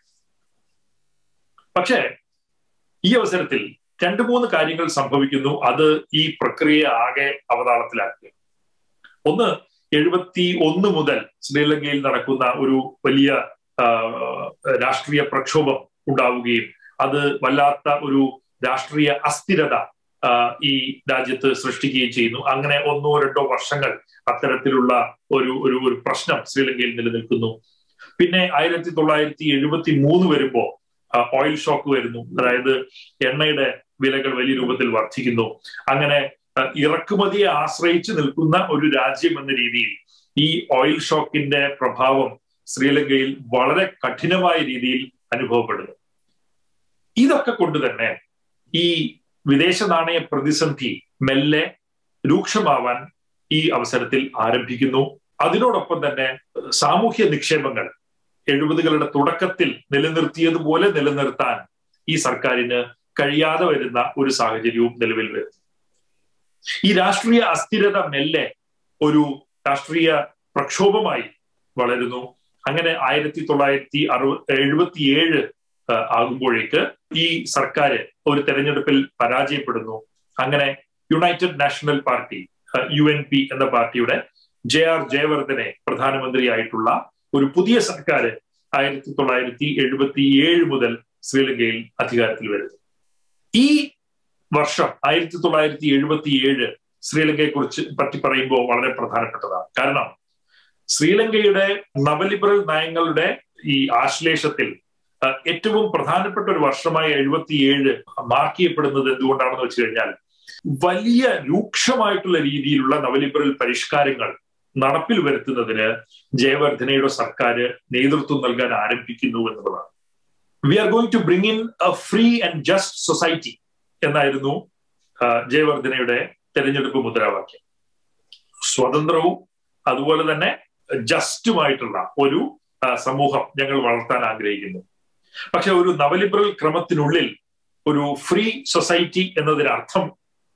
പക്ഷേ ഈ അവസരത്തിൽ രണ്ടു മൂന്ന് കാര്യങ്ങൾ സംഭവിക്കുന്നു അത് ഈ പ്രക്രിയയെ ആകെ അവതാളത്തിലാക്കുക ഒന്ന് എഴുപത്തി ഒന്ന് മുതൽ ശ്രീലങ്കയിൽ നടക്കുന്ന ഒരു വലിയ രാഷ്ട്രീയ പ്രക്ഷോഭം ഉണ്ടാവുകയും അത് വല്ലാത്ത ഒരു രാഷ്ട്രീയ അസ്ഥിരത ഈ രാജ്യത്ത് സൃഷ്ടിക്കുകയും ചെയ്യുന്നു അങ്ങനെ ഒന്നോ രണ്ടോ വർഷങ്ങൾ അത്തരത്തിലുള്ള ഒരു ഒരു ഒരു പ്രശ്നം ശ്രീലങ്കയിൽ നിലനിൽക്കുന്നു പിന്നെ ആയിരത്തി തൊള്ളായിരത്തി എഴുപത്തി മൂന്ന് വരുമ്പോ ഓയിൽ ഷോക്ക് വരുന്നു അതായത് എണ്ണയുടെ വിലകൾ വലിയ രൂപത്തിൽ വർദ്ധിക്കുന്നു അങ്ങനെ ഇറക്കുമതിയെ ആശ്രയിച്ച് നിൽക്കുന്ന ഒരു രാജ്യം എന്ന രീതിയിൽ ഈ ഓയിൽ ഷോക്കിന്റെ പ്രഭാവം ശ്രീലങ്കയിൽ വളരെ കഠിനമായ രീതിയിൽ അനുഭവപ്പെടുന്നു ഇതൊക്കെ കൊണ്ട് തന്നെ ഈ വിദേശ നാണയ പ്രതിസന്ധി മെല്ലെ രൂക്ഷമാവാൻ ഈ അവസരത്തിൽ ആരംഭിക്കുന്നു അതിനോടൊപ്പം തന്നെ സാമൂഹ്യ നിക്ഷേപങ്ങൾ എഴുപതുകളുടെ തുടക്കത്തിൽ നിലനിർത്തിയതുപോലെ നിലനിർത്താൻ ഈ സർക്കാരിന് കഴിയാതെ വരുന്ന ഒരു സാഹചര്യവും നിലവിൽ വരുന്നു ഈ രാഷ്ട്രീയ അസ്ഥിരത മെല്ലെ ഒരു രാഷ്ട്രീയ പ്രക്ഷോഭമായി വളരുന്നു അങ്ങനെ ആയിരത്തി തൊള്ളായിരത്തി അറുപ എഴുപത്തിയേഴ് ആകുമ്പോഴേക്ക് ഈ സർക്കാർ ഒരു തെരഞ്ഞെടുപ്പിൽ പരാജയപ്പെടുന്നു അങ്ങനെ United National Party U N P എന്ന പാർട്ടിയുടെ ജെ ആർ ജയവർദ്ധനെ പ്രധാനമന്ത്രിയായിട്ടുള്ള ഒരു പുതിയ സർക്കാർ ആയിരത്തി തൊള്ളായിരത്തി എഴുപത്തി ഏഴ് മുതൽ ശ്രീലങ്കയിൽ അധികാരത്തിൽ വരുന്നു ഈ വർഷം ആയിരത്തി തൊള്ളായിരത്തി എഴുപത്തി ഏഴ് ശ്രീലങ്കയെ കുറിച്ച് പറ്റി പറയുമ്പോൾ വളരെ പ്രധാനപ്പെട്ടതാണ് കാരണം ശ്രീലങ്കയുടെ നവലിബറൽ നയങ്ങളുടെ ഈ ആശ്ലേഷത്തിൽ ഏറ്റവും പ്രധാനപ്പെട്ട ഒരു വർഷമായ എഴുപത്തിയേഴ് മാർക്ക് ചെയ്യപ്പെടുന്നത് എന്തുകൊണ്ടാണെന്ന് വെച്ച് കഴിഞ്ഞാൽ വലിയ രൂക്ഷമായിട്ടുള്ള രീതിയിലുള്ള നവലിബറൽ പരിഷ്കാരങ്ങൾ നടപ്പിൽ വരുത്തുന്നതിന് ജയവർദ്ധനയുടെ സർക്കാർ നേതൃത്വം നൽകാൻ ആരംഭിക്കുന്നു എന്നുള്ളതാണ് we are going to bring in a free and just society എന്നായിരുന്നു ജയവർദ്ധനയുടെ തെരഞ്ഞെടുപ്പ് മുദ്രാവാക്യം സ്വതന്ത്രവും അതുപോലെ തന്നെ ജസ്റ്റുമായിട്ടുള്ള ഒരു സമൂഹം ഞങ്ങൾ വളർത്താൻ ആഗ്രഹിക്കുന്നു പക്ഷെ ഒരു നവലിബറൽ ക്രമത്തിനുള്ളിൽ ഒരു ഫ്രീ സൊസൈറ്റി എന്നതിനർത്ഥം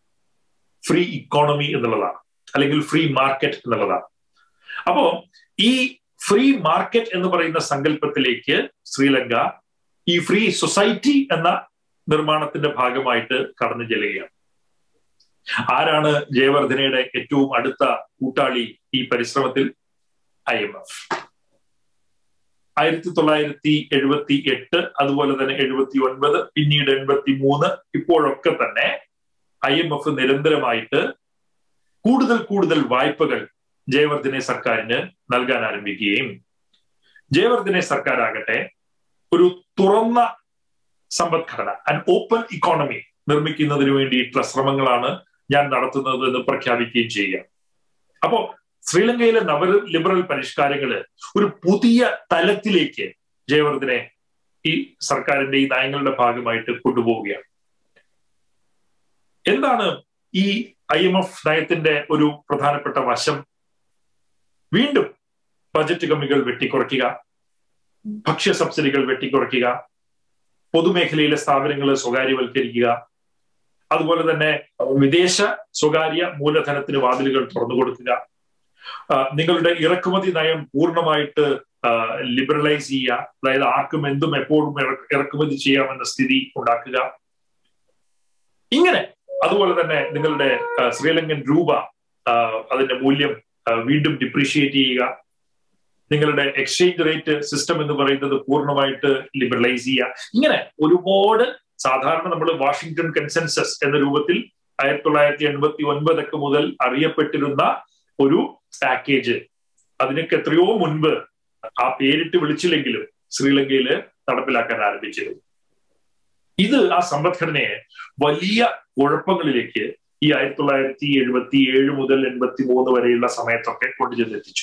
ഫ്രീ ഇക്കോണമി എന്നുള്ളതാണ് അല്ലെങ്കിൽ ഫ്രീ മാർക്കറ്റ് എന്നുള്ളതാണ് അപ്പോ ഈ ഫ്രീ മാർക്കറ്റ് എന്ന് പറയുന്ന സങ്കല്പത്തിലേക്ക് ശ്രീലങ്ക ഈ ഫ്രീ സൊസൈറ്റി എന്ന നിർമ്മാണത്തിന്റെ ഭാഗമായിട്ട് കടന്നു ചെല്ലുകയാണ് ആരാണ് ജയവർദ്ധനയുടെ ഏറ്റവും അടുത്ത കൂട്ടാളി ഈ പരിശ്രമത്തിൽ ഐ എം എഫ് ആയിരത്തി തൊള്ളായിരത്തി എഴുപത്തി എട്ട് അതുപോലെ തന്നെ എഴുപത്തി ഒൻപത് പിന്നീട് എൺപത്തി മൂന്ന് ഇപ്പോഴൊക്കെ തന്നെ ഐ എം എഫ് നിരന്തരമായിട്ട് കൂടുതൽ കൂടുതൽ വായ്പകൾ ജയവർദ്ധനെ സർക്കാരിന് നൽകാൻ ആരംഭിക്കുകയും ജയവർദ്ധനെ സർക്കാരാകട്ടെ ഒരു തുറന്ന സമ്പദ്ഘടന ആൻഡ് ഓപ്പൺ ഇക്കോണമി നിർമ്മിക്കുന്നതിന് വേണ്ടിയിട്ടുള്ള ശ്രമങ്ങളാണ് ഞാൻ നടത്തുന്നത് എന്ന് പ്രഖ്യാപിക്കുകയും ചെയ്യുക അപ്പോ ശ്രീലങ്കയിലെ നവ ലിബറൽ പരിഷ്കാരങ്ങള് ഒരു പുതിയ തലത്തിലേക്ക് ജയവർദ്ധനെ ഈ സർക്കാരിന്റെ ഈ നയങ്ങളുടെ ഭാഗമായിട്ട് കൊണ്ടുപോവുകയാണ് എന്താണ് ഈ ഐ എം എഫ് നയത്തിന്റെ ഒരു പ്രധാനപ്പെട്ട വശം വീണ്ടും ബജറ്റ് കമ്മികൾ വെട്ടിക്കുറയ്ക്കുക ഭക്ഷ്യ സബ്സിഡികൾ വെട്ടിക്കുറയ്ക്കുക പൊതുമേഖലയിലെ സ്ഥാപനങ്ങൾ സ്വകാര്യവൽക്കരിക്കുക അതുപോലെ തന്നെ വിദേശ സ്വകാര്യ മൂലധനത്തിന് വാതിലുകൾ തുറന്നു കൊടുക്കുക നിങ്ങളുടെ ഇറക്കുമതി നയം പൂർണ്ണമായിട്ട് ലിബറലൈസ് ചെയ്യുക അതായത് ആർക്കും എന്തും എപ്പോഴും ഇറക്കുമതി ചെയ്യാമെന്ന സ്ഥിതി ഉണ്ടാക്കുക ഇങ്ങനെ അതുപോലെ തന്നെ നിങ്ങളുടെ ശ്രീലങ്കൻ രൂപ അതിന്റെ മൂല്യം വീണ്ടും ഡിപ്രീഷിയേറ്റ് ചെയ്യുക നിങ്ങളുടെ എക്സ്ചേഞ്ച് റേറ്റ് സിസ്റ്റം എന്ന് പറയുന്നത് പൂർണ്ണമായിട്ട് ലിബറലൈസ് ചെയ്യുക ഇങ്ങനെ ഒരുപാട് സാധാരണ നമ്മൾ വാഷിംഗ്ടൺ കൺസെൻസസ് എന്ന രൂപത്തിൽ ആയിരത്തി തൊള്ളായിരത്തി എൺപത്തി ഒൻപതൊക്കെ മുതൽ അറിയപ്പെട്ടിരുന്ന ഒരു പാക്കേജ് അതിനൊക്കെ എത്രയോ മുൻപ് ആ പേരിട്ട് വിളിച്ചില്ലെങ്കിലും ശ്രീലങ്കയിൽ നടപ്പിലാക്കാൻ ആരംഭിച്ചിരുന്നു ഇത് ആ സമ്പദ്ഘടനയെ വലിയ കുഴപ്പങ്ങളിലേക്ക് ഈ ആയിരത്തി തൊള്ളായിരത്തി എഴുപത്തി ഏഴ് മുതൽ എൺപത്തി മൂന്ന് വരെയുള്ള സമയത്തൊക്കെ കൊണ്ടുചെന്നെത്തിച്ചു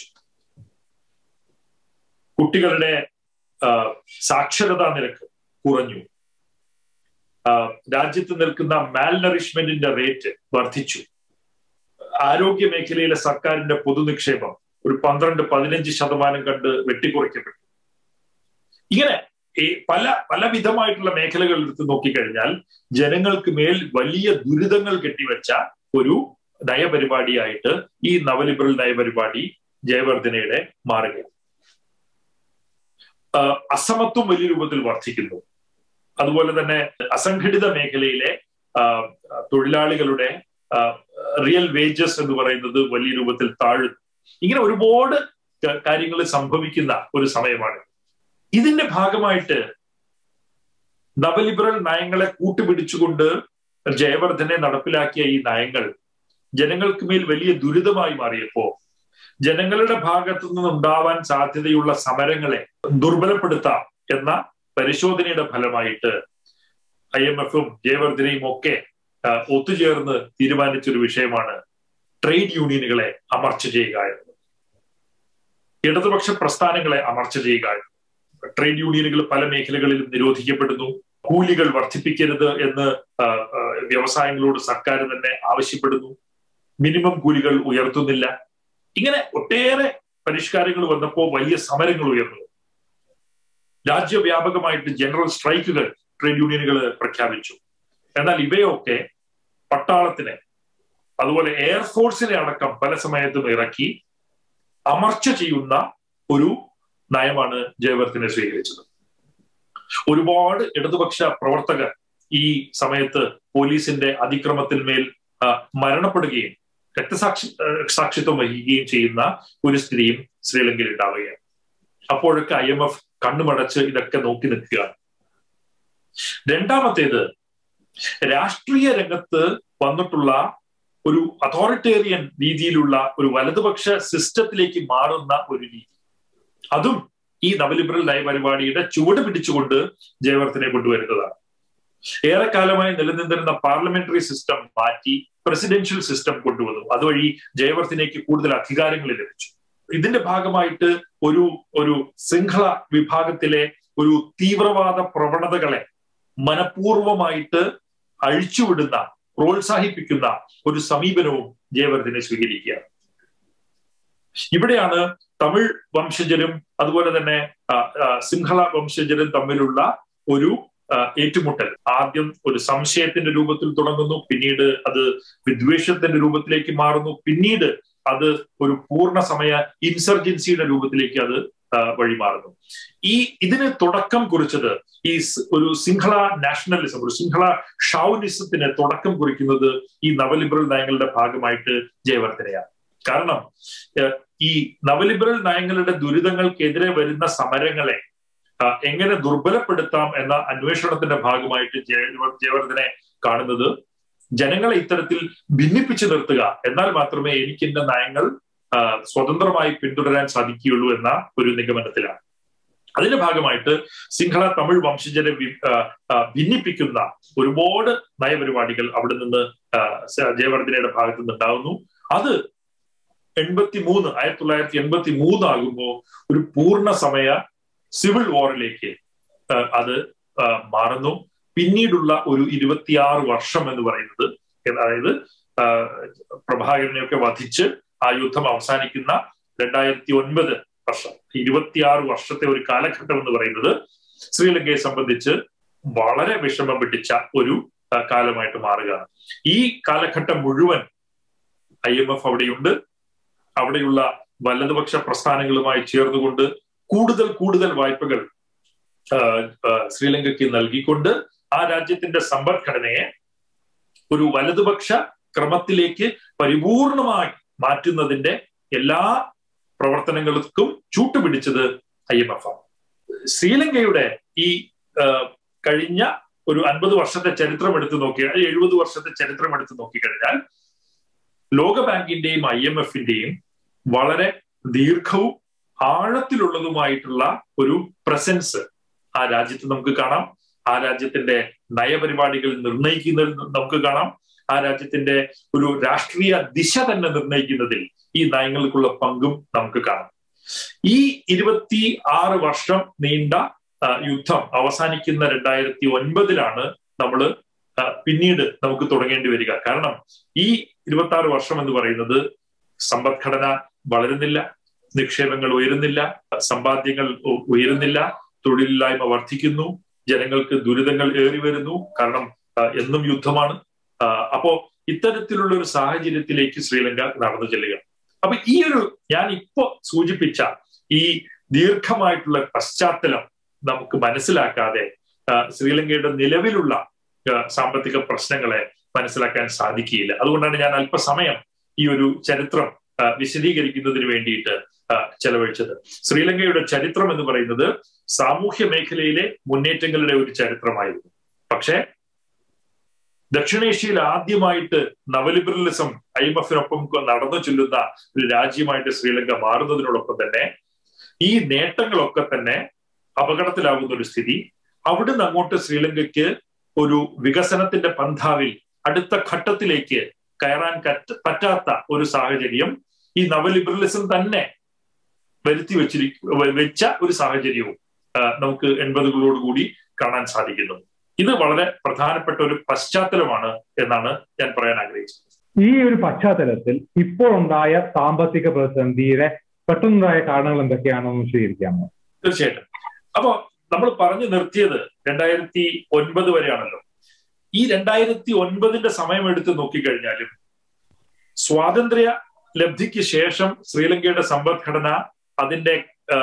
കുട്ടികളുടെ സാക്ഷരതാ നിരക്ക് കുറഞ്ഞു രാജ്യത്ത് നിൽക്കുന്ന മാൽനറിഷ്മെന്റിന്റെ റേറ്റ് വർദ്ധിച്ചു ആരോഗ്യ മേഖലയിലെ സർക്കാരിന്റെ പൊതുനിക്ഷേപം ഒരു പന്ത്രണ്ട് പതിനഞ്ച് ശതമാനം കണ്ട് വെട്ടിക്കുറയ്ക്കപ്പെട്ടു ഇങ്ങനെ പല പല വിധമായിട്ടുള്ള മേഖലകൾ എടുത്ത് നോക്കിക്കഴിഞ്ഞാൽ ജനങ്ങൾക്ക് മേൽ വലിയ ദുരിതങ്ങൾ കെട്ടിവെച്ച ഒരു നയപരിപാടിയായിട്ട് ഈ നവലിബറൽ നയപരിപാടി ജയവർദ്ധനയുടെ മാറുകയാണ് അസമത്വം വലിയ രൂപത്തിൽ വർദ്ധിക്കുന്നു അതുപോലെ തന്നെ അസംഘടിത മേഖലയിലെ തൊഴിലാളികളുടെ റിയൽ വേജസ് എന്ന് പറയുന്നത് വലിയ രൂപത്തിൽ താഴുന്നു ഇങ്ങനെ ഒരുപാട് കാര്യങ്ങൾ സംഭവിക്കുന്ന ഒരു സമയമാണ് ഇതിന്റെ ഭാഗമായിട്ട് നവലിബറൽ നയങ്ങളെ കൂട്ടുപിടിച്ചുകൊണ്ട് ജയവർദ്ധനെ നടപ്പിലാക്കിയ ഈ നയങ്ങൾ ജനങ്ങൾക്ക് മേൽ വലിയ ദുരിതമായി മാറിയപ്പോ ജനങ്ങളുടെ ഭാഗത്തു നിന്നുണ്ടാവാൻ സാധ്യതയുള്ള സമരങ്ങളെ ദുർബലപ്പെടുത്താം എന്ന പരിശോധനയുടെ ഫലമായിട്ട് ഐ എം എഫും ജയവർദ്ധനയും ഒക്കെ ഒത്തുചേർന്ന് തീരുമാനിച്ചൊരു വിഷയമാണ് ട്രേഡ് യൂണിയനുകളെ അമർച്ച ചെയ്യുക എന്നത് ഇടതുപക്ഷ പ്രസ്ഥാനങ്ങളെ അമർച്ച ചെയ്യുക ട്രേഡ് യൂണിയനുകൾ പല മേഖലകളിലും നിരോധിക്കപ്പെടുന്നു കൂലികൾ വർദ്ധിപ്പിക്കരുത് എന്ന് വ്യവസായങ്ങളോട് സർക്കാർ തന്നെ ആവശ്യപ്പെടുന്നു മിനിമം കൂലികൾ ഉയർത്തുന്നില്ല ഇങ്ങനെ ഒട്ടേറെ പരിഷ്കാരങ്ങൾ വന്നപ്പോൾ വലിയ സമരങ്ങൾ ഉയർന്നു രാജ്യവ്യാപകമായിട്ട് ജനറൽ സ്ട്രൈക്കുകൾ ട്രേഡ് യൂണിയനുകൾ പ്രഖ്യാപിച്ചു എന്നാൽ ഇവയൊക്കെ പട്ടാളത്തിനെ അതുപോലെ എയർഫോഴ്സിനെ അടക്കം പല സമയത്തും ഇറക്കി അമർച്ച ചെയ്യുന്ന ഒരു നയമാണ് ജയവർദ്ധനെ സ്വീകരിച്ചത് ഒരുപാട് ഇടതുപക്ഷ പ്രവർത്തകർ ഈ സമയത്ത് പോലീസിന്റെ അതിക്രമത്തിന്മേൽ മരണപ്പെടുകയും രക്തസാക്ഷി സാക്ഷിത്വം വഹിക്കുകയും ചെയ്യുന്ന ഒരു സ്ഥിതിയും ശ്രീലങ്കയിൽ ഉണ്ടാവുകയാണ് അപ്പോഴൊക്കെ ഐ എം എഫ് കണ്ണുമടച്ച് ഇതൊക്കെ നോക്കി നിൽക്കുകയാണ് രണ്ടാമത്തേത് രാഷ്ട്രീയ രംഗത്ത് വന്നിട്ടുള്ള ഒരു അതോറിറ്റേറിയൻ രീതിയിലുള്ള ഒരു വലതുപക്ഷ സിസ്റ്റത്തിലേക്ക് മാറുന്ന ഒരു രീതി അതും ഈ നവലിബറൽ നയപരിപാടിയുടെ ചുവട് പിടിച്ചുകൊണ്ട് ജയവർദ്ധനെ കൊണ്ടുവരുന്നതാണ് ഏറെക്കാലമായി നിലനിന്നിരുന്ന പാർലമെന്ററി സിസ്റ്റം മാറ്റി പ്രസിഡൻഷ്യൽ സിസ്റ്റം കൊണ്ടുവന്നു അതുവഴി ജയവർദ്ധനയ്ക്ക് കൂടുതൽ അധികാരങ്ങൾ ലഭിച്ചു ഇതിന്റെ ഭാഗമായിട്ട് ഒരു ഒരു ശൃംഖല വിഭാഗത്തിലെ ഒരു തീവ്രവാദ പ്രവണതകളെ മനഃപൂർവമായിട്ട് അഴിച്ചുവിടുന്ന പ്രോത്സാഹിപ്പിക്കുന്ന ഒരു സമീപനവും ജയവർദ്ധനെ സ്വീകരിക്കുകയാണ് ഇവിടെയാണ് തമിഴ് വംശജരും അതുപോലെ തന്നെ സിംഹള വംശജരും തമ്മിലുള്ള ഒരു ഏറ്റുമുട്ടൽ ആദ്യം ഒരു സംശയത്തിന്റെ രൂപത്തിൽ തുടങ്ങുന്നു പിന്നീട് അത് വിദ്വേഷത്തിന്റെ രൂപത്തിലേക്ക് മാറുന്നു പിന്നീട് അത് ഒരു പൂർണ്ണ സമയ ഇൻസർജൻസിയുടെ രൂപത്തിലേക്ക് അത് വഴിമാറുന്നു ഈ ഇതിന് തുടക്കം കുറിച്ചത് ഈ ഒരു സിംഹള നാഷണലിസം ഒരു സിംഹള ഷൗനിസത്തിന് തുടക്കം കുറിക്കുന്നത് ഈ നവലിബറൽ നയങ്ങളുടെ ഭാഗമായിട്ട് ജയവർദ്ധനയാണ് കാരണം ഈ നവലിബറൽ നയങ്ങളുടെ ദുരിതങ്ങൾക്കെതിരെ വരുന്ന സമരങ്ങളെ എങ്ങനെ ദുർബലപ്പെടുത്താം എന്ന അന്വേഷണത്തിന്റെ ഭാഗമായിട്ട് ജയവർദ്ധനെ കാണുന്നത് ജനങ്ങളെ ഇത്തരത്തിൽ ഭിന്നിപ്പിച്ചു നിർത്തുക എന്നാൽ മാത്രമേ എനിക്ക് എന്റെ നയങ്ങൾ സ്വതന്ത്രമായി പിന്തുടരാൻ സാധിക്കുകയുള്ളൂ എന്ന ഒരു നിഗമനത്തിലാണ് അതിന്റെ ഭാഗമായിട്ട് സിംഹള തമിഴ് വംശജരെ ഭിന്നിപ്പിക്കുന്ന ഒരുപാട് നയപരിപാടികൾ അവിടെ നിന്ന് ജയവർദ്ധനയുടെ ഭാഗത്തു നിന്നുണ്ടാകുന്നു അത് എൺപത്തി മൂന്ന് ആയിരത്തി തൊള്ളായിരത്തി എൺപത്തി മൂന്ന് ആകുമ്പോൾ ഒരു പൂർണ്ണ സമയ സിവിൽ വാറിലേക്ക് അത് മാറുന്നു പിന്നീടുള്ള ഒരു ഇരുപത്തിയാറ് വർഷം എന്ന് പറയുന്നത് അതായത് പ്രഭാകരനെയൊക്കെ വധിച്ച് ആ യുദ്ധം അവസാനിക്കുന്ന രണ്ടായിരത്തി ഒൻപത് വർഷം ഇരുപത്തിയാറ് വർഷത്തെ ഒരു കാലഘട്ടം എന്ന് പറയുന്നത് ശ്രീലങ്കയെ സംബന്ധിച്ച് വളരെ വിഷമം പിടിച്ച ഒരു കാലമായിട്ട് മാറുകയാണ് ഈ കാലഘട്ടം മുഴുവൻ ഐ എം എഫ് അവിടെയുണ്ട് അവിടെയുള്ള വലതുപക്ഷ പ്രസ്ഥാനങ്ങളുമായി ചേർന്നുകൊണ്ട് കൂടുതൽ കൂടുതൽ വായ്പകൾ ശ്രീലങ്കയ്ക്ക് നൽകിക്കൊണ്ട് ആ രാജ്യത്തിന്റെ സമ്പദ്ഘടനയെ ഒരു വലതുപക്ഷ ക്രമത്തിലേക്ക് പരിപൂർണമായി മാറ്റുന്നതിന്റെ എല്ലാ പ്രവർത്തനങ്ങൾക്കും ചൂട്ടുപിടിച്ചത് ഐ എം എഫ് ആണ് ശ്രീലങ്കയുടെ ഈ കഴിഞ്ഞ ഒരു അൻപത് വർഷത്തെ ചരിത്രം എടുത്തു നോക്കിയാൽ എഴുപത് വർഷത്തെ ചരിത്രം എടുത്തു നോക്കിക്കഴിഞ്ഞാൽ ലോകബാങ്കിന്റെയും ഐ എം എഫിന്റെയും വളരെ ദീർഘവും ആഴത്തിലുള്ളതുമായിട്ടുള്ള ഒരു പ്രസൻസ് ആ രാജ്യത്ത് നമുക്ക് കാണാം ആ രാജ്യത്തിന്റെ നയപരിപാടികൾ നിർണ്ണയിക്കുന്നതിൽ നമുക്ക് കാണാം ആ രാജ്യത്തിന്റെ ഒരു രാഷ്ട്രീയ ദിശ തന്നെ നിർണ്ണയിക്കുന്നതിൽ ഈ നയങ്ങൾക്കുള്ള പങ്കും നമുക്ക് കാണാം ഈ ഇരുപത്തി ആറ് വർഷം നീണ്ട യുദ്ധം അവസാനിക്കുന്ന രണ്ടായിരത്തി ഒൻപതിലാണ് നമ്മൾ പിന്നീട് നമുക്ക് തുടങ്ങേണ്ടി വരിക കാരണം ഈ ഇരുപത്തി ആറ് വർഷം എന്ന് പറയുന്നത് സമ്പദ്ഘടന വളരുന്നില്ല നിക്ഷേപങ്ങൾ ഉയരുന്നില്ല സമ്പാദ്യങ്ങൾ ഉയരുന്നില്ല തൊഴിലില്ലായ്മ വർദ്ധിക്കുന്നു ജനങ്ങൾക്ക് ദുരിതങ്ങൾ ഏറി വരുന്നു കാരണം എന്നും യുദ്ധമാണ് അപ്പോ ഇത്തരത്തിലുള്ള ഒരു സാഹചര്യത്തിലേക്ക് ശ്രീലങ്ക നടന്നു ചെല്ലുക അപ്പൊ ഈ ഒരു ഞാൻ ഇപ്പോ സൂചിപ്പിച്ച ഈ ദീർഘമായിട്ടുള്ള പശ്ചാത്തലം നമുക്ക് മനസ്സിലാക്കാതെ ശ്രീലങ്കയുടെ നിലവിലുള്ള സാമ്പത്തിക പ്രശ്നങ്ങളെ മനസ്സിലാക്കാൻ സാധിക്കുകയില്ല അതുകൊണ്ടാണ് ഞാൻ അല്പസമയം ഈ ഒരു ചരിത്രം വിശദീകരിക്കുന്നതിന് വേണ്ടിയിട്ട് ചെലവഴിച്ചത് ശ്രീലങ്കയുടെ ചരിത്രം എന്ന് പറയുന്നത് സാമൂഹ്യ മേഖലയിലെ മുന്നേറ്റങ്ങളുടെ ഒരു ചരിത്രമായിരുന്നു പക്ഷേ ദക്ഷിണേഷ്യയിൽ ആദ്യമായിട്ട് നവലിബറലിസം ഐ എം എഫിനൊപ്പം നടന്നു ചൊല്ലുന്ന ഒരു രാജ്യമായിട്ട് ശ്രീലങ്ക മാറുന്നതിനോടൊപ്പം തന്നെ ഈ നേട്ടങ്ങളൊക്കെ തന്നെ അപകടത്തിലാകുന്ന ഒരു സ്ഥിതി അവിടുന്ന് അങ്ങോട്ട് ശ്രീലങ്കയ്ക്ക് ഒരു വികസനത്തിന്റെ പന്ഥാവിൽ അടുത്ത ഘട്ടത്തിലേക്ക് കയറാൻ പറ്റാത്ത ഒരു സാഹചര്യം ഈ നവലിബറലിസം തന്നെ വരുത്തി വെച്ചിരിക്കും വെച്ച ഒരു സാഹചര്യവും നമുക്ക് എൺപതുകളോടുകൂടി കാണാൻ സാധിക്കുന്നു ഇത് വളരെ പ്രധാനപ്പെട്ട ഒരു പശ്ചാത്തലമാണ് എന്നാണ് ഞാൻ പറയാൻ ആഗ്രഹിച്ചത് ഈ ഒരു പശ്ചാത്തലത്തിൽ ഇപ്പോൾ ഉണ്ടായ സാമ്പത്തിക പ്രതിസന്ധിയുടെ പെട്ടെന്നുണ്ടായ കാരണങ്ങൾ എന്തൊക്കെയാണെന്ന് വിശദീകരിക്കാമോ തീർച്ചയായിട്ടും അപ്പോ നമ്മൾ പറഞ്ഞു നിർത്തിയത് രണ്ടായിരത്തി ഒൻപത് വരെയാണല്ലോ ഈ രണ്ടായിരത്തി ഒൻപതിന്റെ സമയം എടുത്ത് നോക്കിക്കഴിഞ്ഞാലും സ്വാതന്ത്ര്യ ലബ്ധിക്ക് ശേഷം ശ്രീലങ്കയുടെ സമ്പദ്ഘടന അതിന്റെ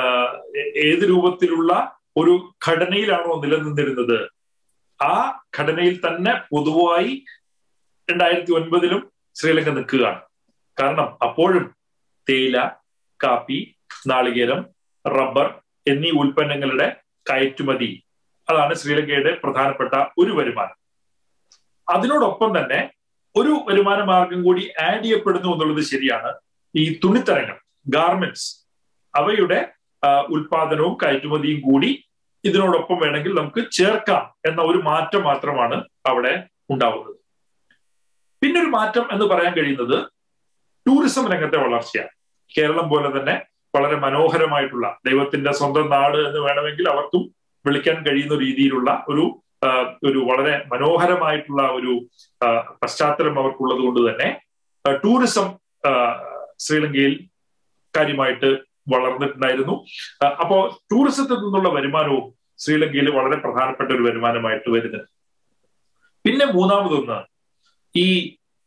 ഏത് രൂപത്തിലുള്ള ഒരു ഘടനയിലാണോ നിലനിന്നിരുന്നത് ആ ഘടനയിൽ തന്നെ പൊതുവായി രണ്ടായിരത്തി ഒൻപതിലും ശ്രീലങ്ക നിൽക്കുകയാണ് കാരണം അപ്പോഴും തേയില കാപ്പി നാളികേരം റബ്ബർ എന്നീ ഉൽപ്പന്നങ്ങളുടെ കയറ്റുമതി അതാണ് ശ്രീലങ്കയുടെ പ്രധാനപ്പെട്ട ഒരു വരുമാനം അതിനോടൊപ്പം തന്നെ ഒരു വരുമാന മാർഗം കൂടി ആഡ് ചെയ്യപ്പെടുന്നു എന്നുള്ളത് ശരിയാണ് ഈ തുണിത്തരങ്ങൾ ഗാർമെന്റ്സ് അവയുടെ ഉൽപാദനവും കയറ്റുമതിയും കൂടി ഇതിനോടൊപ്പം വേണമെങ്കിൽ നമുക്ക് ചേർക്കാം എന്ന ഒരു മാറ്റം മാത്രമാണ് അവിടെ ഉണ്ടാവുന്നത് പിന്നെ ഒരു മാറ്റം എന്ന് പറയാൻ കഴിയുന്നത് ടൂറിസം രംഗത്തെ വളർച്ചയാണ് കേരളം പോലെ തന്നെ വളരെ മനോഹരമായിട്ടുള്ള ദൈവത്തിന്റെ സ്വന്തം നാട് എന്ന് വേണമെങ്കിൽ അവർക്കും വിളിക്കാൻ കഴിയുന്ന രീതിയിലുള്ള ഒരു ഒരു വളരെ മനോഹരമായിട്ടുള്ള ഒരു പശ്ചാത്തലം അവർക്കുള്ളത് കൊണ്ട് തന്നെ ടൂറിസം ശ്രീലങ്കയിൽ കാര്യമായിട്ട് വളർന്നിട്ടുണ്ടായിരുന്നു അപ്പോ ടൂറിസത്തിൽ നിന്നുള്ള വരുമാനവും ശ്രീലങ്കയിൽ വളരെ പ്രധാനപ്പെട്ട ഒരു വരുമാനമായിട്ട് വരുന്നുണ്ട് പിന്നെ മൂന്നാമതൊന്ന് ഈ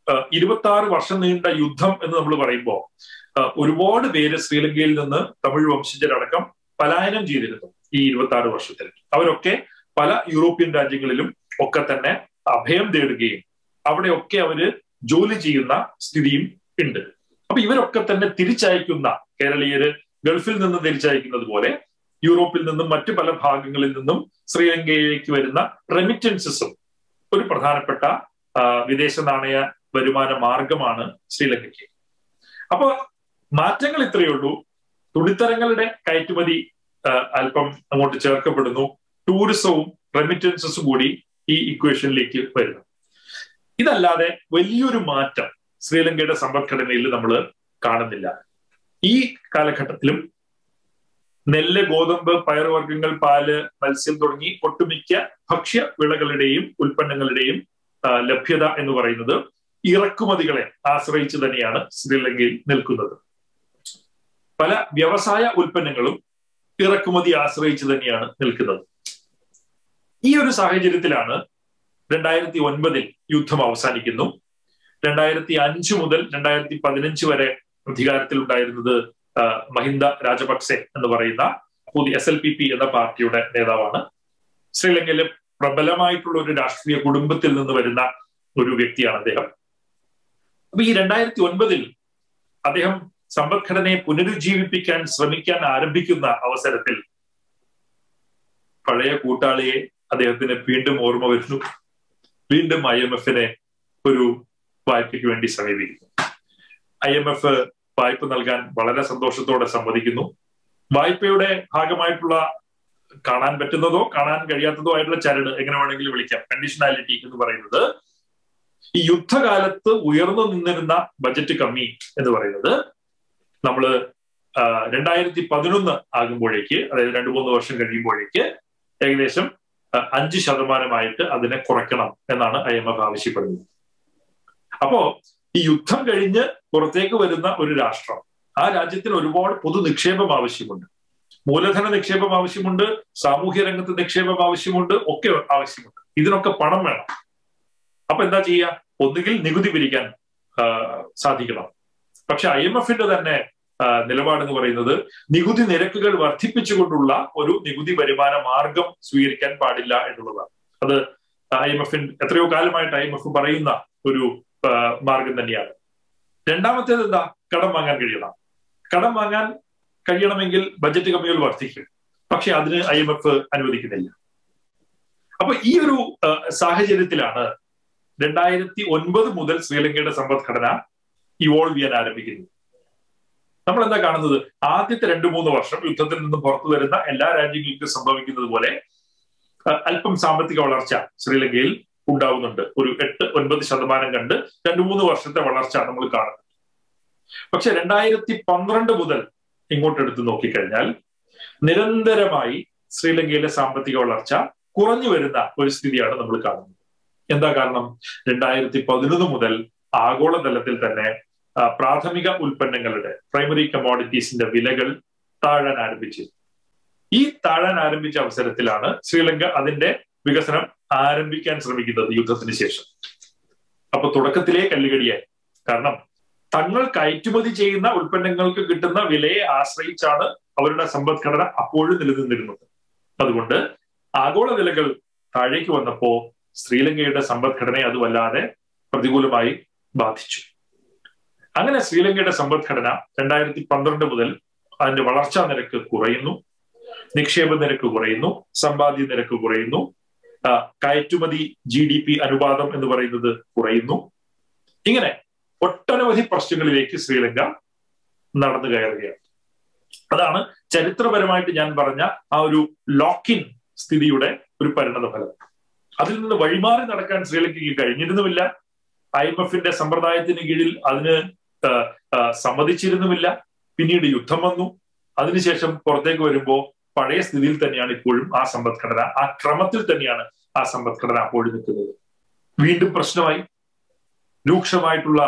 ഇരുപത്തി ആറ് വർഷം നീണ്ട യുദ്ധം എന്ന് നമ്മൾ പറയുമ്പോൾ ഒരുപാട് പേര് ശ്രീലങ്കയിൽ നിന്ന് തമിഴ് വംശജരടക്കം പലായനം ചെയ്തിരുന്നു ഈ ഇരുപത്തി ആറ് വർഷത്തിൽ അവരൊക്കെ പല യൂറോപ്യൻ രാജ്യങ്ങളിലും ഒക്കെ തന്നെ അഭയം തേടുകയും അവിടെയൊക്കെ അവര് ജോലി ചെയ്യുന്ന സ്ഥിതിയും ഉണ്ട് അപ്പൊ ഇവരൊക്കെ തന്നെ തിരിച്ചയക്കുന്ന കേരളീയര് ഗൾഫിൽ നിന്ന് തിരിച്ചയക്കുന്നത് പോലെ യൂറോപ്പിൽ നിന്നും മറ്റു പല ഭാഗങ്ങളിൽ നിന്നും ശ്രീലങ്കയിലേക്ക് വരുന്ന റെമിറ്റൻസസും ഒരു പ്രധാനപ്പെട്ട വിദേശ നാണയ വരുമാന മാർഗമാണ് ശ്രീലങ്കയ്ക്ക് അപ്പൊ മാറ്റങ്ങൾ ഇത്രയേ ഉള്ളൂ തുണിത്തരങ്ങളുടെ കയറ്റുമതി അല്പം അങ്ങോട്ട് ചേർക്കപ്പെടുന്നു ടൂറിസവും റെമിറ്റൻസസും കൂടി ഈ ഇക്വേഷനിലേക്ക് വരുന്നു ഇതല്ലാതെ വലിയൊരു മാറ്റം ശ്രീലങ്കയുടെ സമ്പദ്ഘടനയിൽ നമ്മൾ കാണുന്നില്ല ഈ കാലഘട്ടത്തിലും നെല്ല് ഗോതമ്പ് പയറുവർഗ്ഗങ്ങൾ പാല് മത്സ്യം തുടങ്ങി ഒട്ടുമിക്ക ഭക്ഷ്യ വിളകളുടെയും ഉൽപ്പന്നങ്ങളുടെയും ലഭ്യത എന്ന് പറയുന്നത് ഇറക്കുമതികളെ ആശ്രയിച്ച് തന്നെയാണ് ശ്രീലങ്കയിൽ നിൽക്കുന്നത് പല വ്യവസായ ഉൽപ്പന്നങ്ങളും ഇറക്കുമതി ആശ്രയിച്ച് തന്നെയാണ് നിൽക്കുന്നത് ഈ ഒരു സാഹചര്യത്തിലാണ് രണ്ടായിരത്തി ഒൻപതിൽ യുദ്ധം അവസാനിക്കുന്നു രണ്ടായിരത്തി അഞ്ചു മുതൽ രണ്ടായിരത്തി പതിനഞ്ച് വരെ അധികാരത്തിൽ ഉണ്ടായിരുന്നത് മഹിന്ദ രാജപക്സെ എന്ന് പറയുന്ന പുതിയ എസ് എൽ പി പി എന്ന പാർട്ടിയുടെ നേതാവാണ് ശ്രീലങ്കയിലെ പ്രബലമായിട്ടുള്ള ഒരു രാഷ്ട്രീയ കുടുംബത്തിൽ നിന്ന് വരുന്ന ഒരു വ്യക്തിയാണ് അദ്ദേഹം അപ്പൊ ഈ രണ്ടായിരത്തി ഒൻപതിൽ അദ്ദേഹം സമ്പദ്ഘടനയെ പുനരുജ്ജീവിപ്പിക്കാൻ ശ്രമിക്കാൻ ആരംഭിക്കുന്ന അവസരത്തിൽ പഴയ കൂട്ടാളിയെ അദ്ദേഹത്തിന് വീണ്ടും ഓർമ്മ വരുന്നു വീണ്ടും ഐ എം എഫിനെ ഒരു വായ്പയ്ക്ക് വേണ്ടി സമീപിക്കുന്നു ഐ എം എഫ് വായ്പ നൽകാൻ വളരെ സന്തോഷത്തോടെ സമ്മതിക്കുന്നു വായ്പയുടെ ഭാഗമായിട്ടുള്ള കാണാൻ പറ്റുന്നതോ കാണാൻ കഴിയാത്തതോ ആയിട്ടുള്ള ചരട് എങ്ങനെ വേണമെങ്കിലും വിളിക്കാം കണ്ടീഷണാലിറ്റി എന്ന് പറയുന്നത് ഈ യുദ്ധകാലത്ത് ഉയർന്നു നിന്നിരുന്ന ബജറ്റ് കമ്മി എന്ന് പറയുന്നത് നമ്മൾ രണ്ടായിരത്തി പതിനൊന്ന് ആകുമ്പോഴേക്ക് അതായത് രണ്ടു മൂന്ന് വർഷം കഴിയുമ്പോഴേക്ക് ഏകദേശം അഞ്ച് ശതമാനമായിട്ട് അതിനെ കുറയ്ക്കണം എന്നാണ് ഐ എം എഫ് ആവശ്യപ്പെടുന്നത് അപ്പോ ഈ യുദ്ധം കഴിഞ്ഞ് പുറത്തേക്ക് വരുന്ന ഒരു രാഷ്ട്രം ആ രാജ്യത്തിന് ഒരുപാട് പൊതു നിക്ഷേപം ആവശ്യമുണ്ട് മൂലധന നിക്ഷേപം ആവശ്യമുണ്ട് സാമൂഹ്യ രംഗത്ത് നിക്ഷേപം ആവശ്യമുണ്ട് ഒക്കെ ആവശ്യമുണ്ട് ഇതിനൊക്കെ പണം വേണം അപ്പൊ എന്താ ചെയ്യുക ഒന്നുകിൽ നികുതി പിരിക്കാൻ സാധിക്കണം പക്ഷെ ഐ എം എഫിന്റെ തന്നെ നിലപാടെന്ന് പറയുന്നത് നികുതി നിരക്കുകൾ വർദ്ധിപ്പിച്ചുകൊണ്ടുള്ള ഒരു നികുതി വരുമാന മാർഗം സ്വീകരിക്കാൻ പാടില്ല എന്നുള്ളതാണ് അത് ഐ എം എഫിൻ എത്രയോ കാലമായിട്ട് ഐ എം എഫ് പറയുന്ന ഒരു മാർഗം തന്നെയാണ് രണ്ടാമത്തേത് എന്താ കടം വാങ്ങാൻ കഴിയണം കടം വാങ്ങാൻ കഴിയണമെങ്കിൽ ബജറ്റ് കമ്മികൾ വർദ്ധിക്കും പക്ഷെ അതിന് ഐ എം എഫ് അനുവദിക്കുന്നില്ല അപ്പൊ ഈ ഒരു സാഹചര്യത്തിലാണ് രണ്ടായിരത്തി ഒൻപത് മുതൽ ശ്രീലങ്കയുടെ സമ്പദ്ഘടന ഇവോൾവ് ചെയ്യാൻ ആരംഭിക്കുന്നത് നമ്മൾ എന്താ കാണുന്നത് ആദ്യത്തെ രണ്ടു മൂന്ന് വർഷം യുദ്ധത്തിൽ നിന്നും പുറത്തു വരുന്ന എല്ലാ രാജ്യങ്ങൾക്കും സംഭവിക്കുന്നത് പോലെ അല്പം സാമ്പത്തിക വളർച്ച ശ്രീലങ്കയിൽ ഉണ്ടാവുന്നുണ്ട് ഒരു എട്ട് ഒൻപത് ശതമാനം കണ്ട് രണ്ടു മൂന്ന് വർഷത്തെ വളർച്ച നമ്മൾ കാണുന്നുണ്ട് പക്ഷെ രണ്ടായിരത്തി പന്ത്രണ്ട് മുതൽ ഇങ്ങോട്ട് എടുത്ത് നോക്കിക്കഴിഞ്ഞാൽ നിരന്തരമായി ശ്രീലങ്കയിലെ സാമ്പത്തിക വളർച്ച കുറഞ്ഞു വരുന്ന ഒരു സ്ഥിതിയാണ് നമ്മൾ കാണുന്നത് എന്താ കാരണം രണ്ടായിരത്തി പതിനൊന്ന് മുതൽ ആഗോളതലത്തിൽ തന്നെ പ്രാഥമിക ഉൽപ്പന്നങ്ങളുടെ പ്രൈമറി കമോഡിറ്റീസിന്റെ വിലകൾ താഴാൻ ആരംഭിച്ചു ഈ താഴാൻ ആരംഭിച്ച അവസരത്തിലാണ് ശ്രീലങ്ക അതിന്റെ വികസനം ആരംഭിക്കാൻ ശ്രമിക്കുന്നത് യുദ്ധത്തിന് ശേഷം അപ്പൊ തുടക്കത്തിലേ കല്ലുകടിയായി കാരണം തങ്ങൾ കയറ്റുമതി ചെയ്യുന്ന ഉൽപ്പന്നങ്ങൾക്ക് കിട്ടുന്ന വിലയെ ആശ്രയിച്ചാണ് അവരുടെ സമ്പദ്ഘടന അപ്പോഴും നിലനിന്നിരുന്നത് അതുകൊണ്ട് ആഗോള വിലകൾ താഴേക്ക് വന്നപ്പോ ശ്രീലങ്കയുടെ സമ്പദ്ഘടനയെ അത് വല്ലാതെ പ്രതികൂലമായി ബാധിച്ചു അങ്ങനെ ശ്രീലങ്കയുടെ സമ്പദ്ഘടന രണ്ടായിരത്തി പന്ത്രണ്ട് മുതൽ അതിന്റെ വളർച്ചാ നിരക്ക് കുറയുന്നു നിക്ഷേപ നിരക്ക് കുറയുന്നു സമ്പാദ്യ നിരക്ക് കുറയുന്നു കയറ്റുമതി ജി ഡി പി അനുപാതം എന്ന് പറയുന്നത് കുറയുന്നു ഇങ്ങനെ ഒട്ടനവധി പ്രശ്നങ്ങളിലേക്ക് ശ്രീലങ്ക നടന്നു കയറുകയാണ് അതാണ് ചരിത്രപരമായിട്ട് ഞാൻ പറഞ്ഞ ആ ഒരു ലോക്കിൻ സ്ഥിതിയുടെ ഒരു പരിണത ഫലം അതിൽ നിന്ന് വഴിമാറി നടക്കാൻ ശ്രീലങ്കയ്ക്ക് കഴിഞ്ഞിരുന്നുമില്ല ഐ എം എഫിന്റെ സമ്പ്രദായത്തിന് കീഴിൽ അതിന് സമ്മതിച്ചിരുന്നുമില്ല പിന്നീട് യുദ്ധം വന്നു അതിനുശേഷം പുറത്തേക്ക് വരുമ്പോൾ പഴയ സ്ഥിതിയിൽ തന്നെയാണ് ഇപ്പോഴും ആ സമ്പദ്ഘടന ആ ക്രമത്തിൽ തന്നെയാണ് ആ സമ്പദ്ഘടന അപ്പോഴും നിൽക്കുന്നത് വീണ്ടും പ്രശ്നമായി രൂക്ഷമായിട്ടുള്ള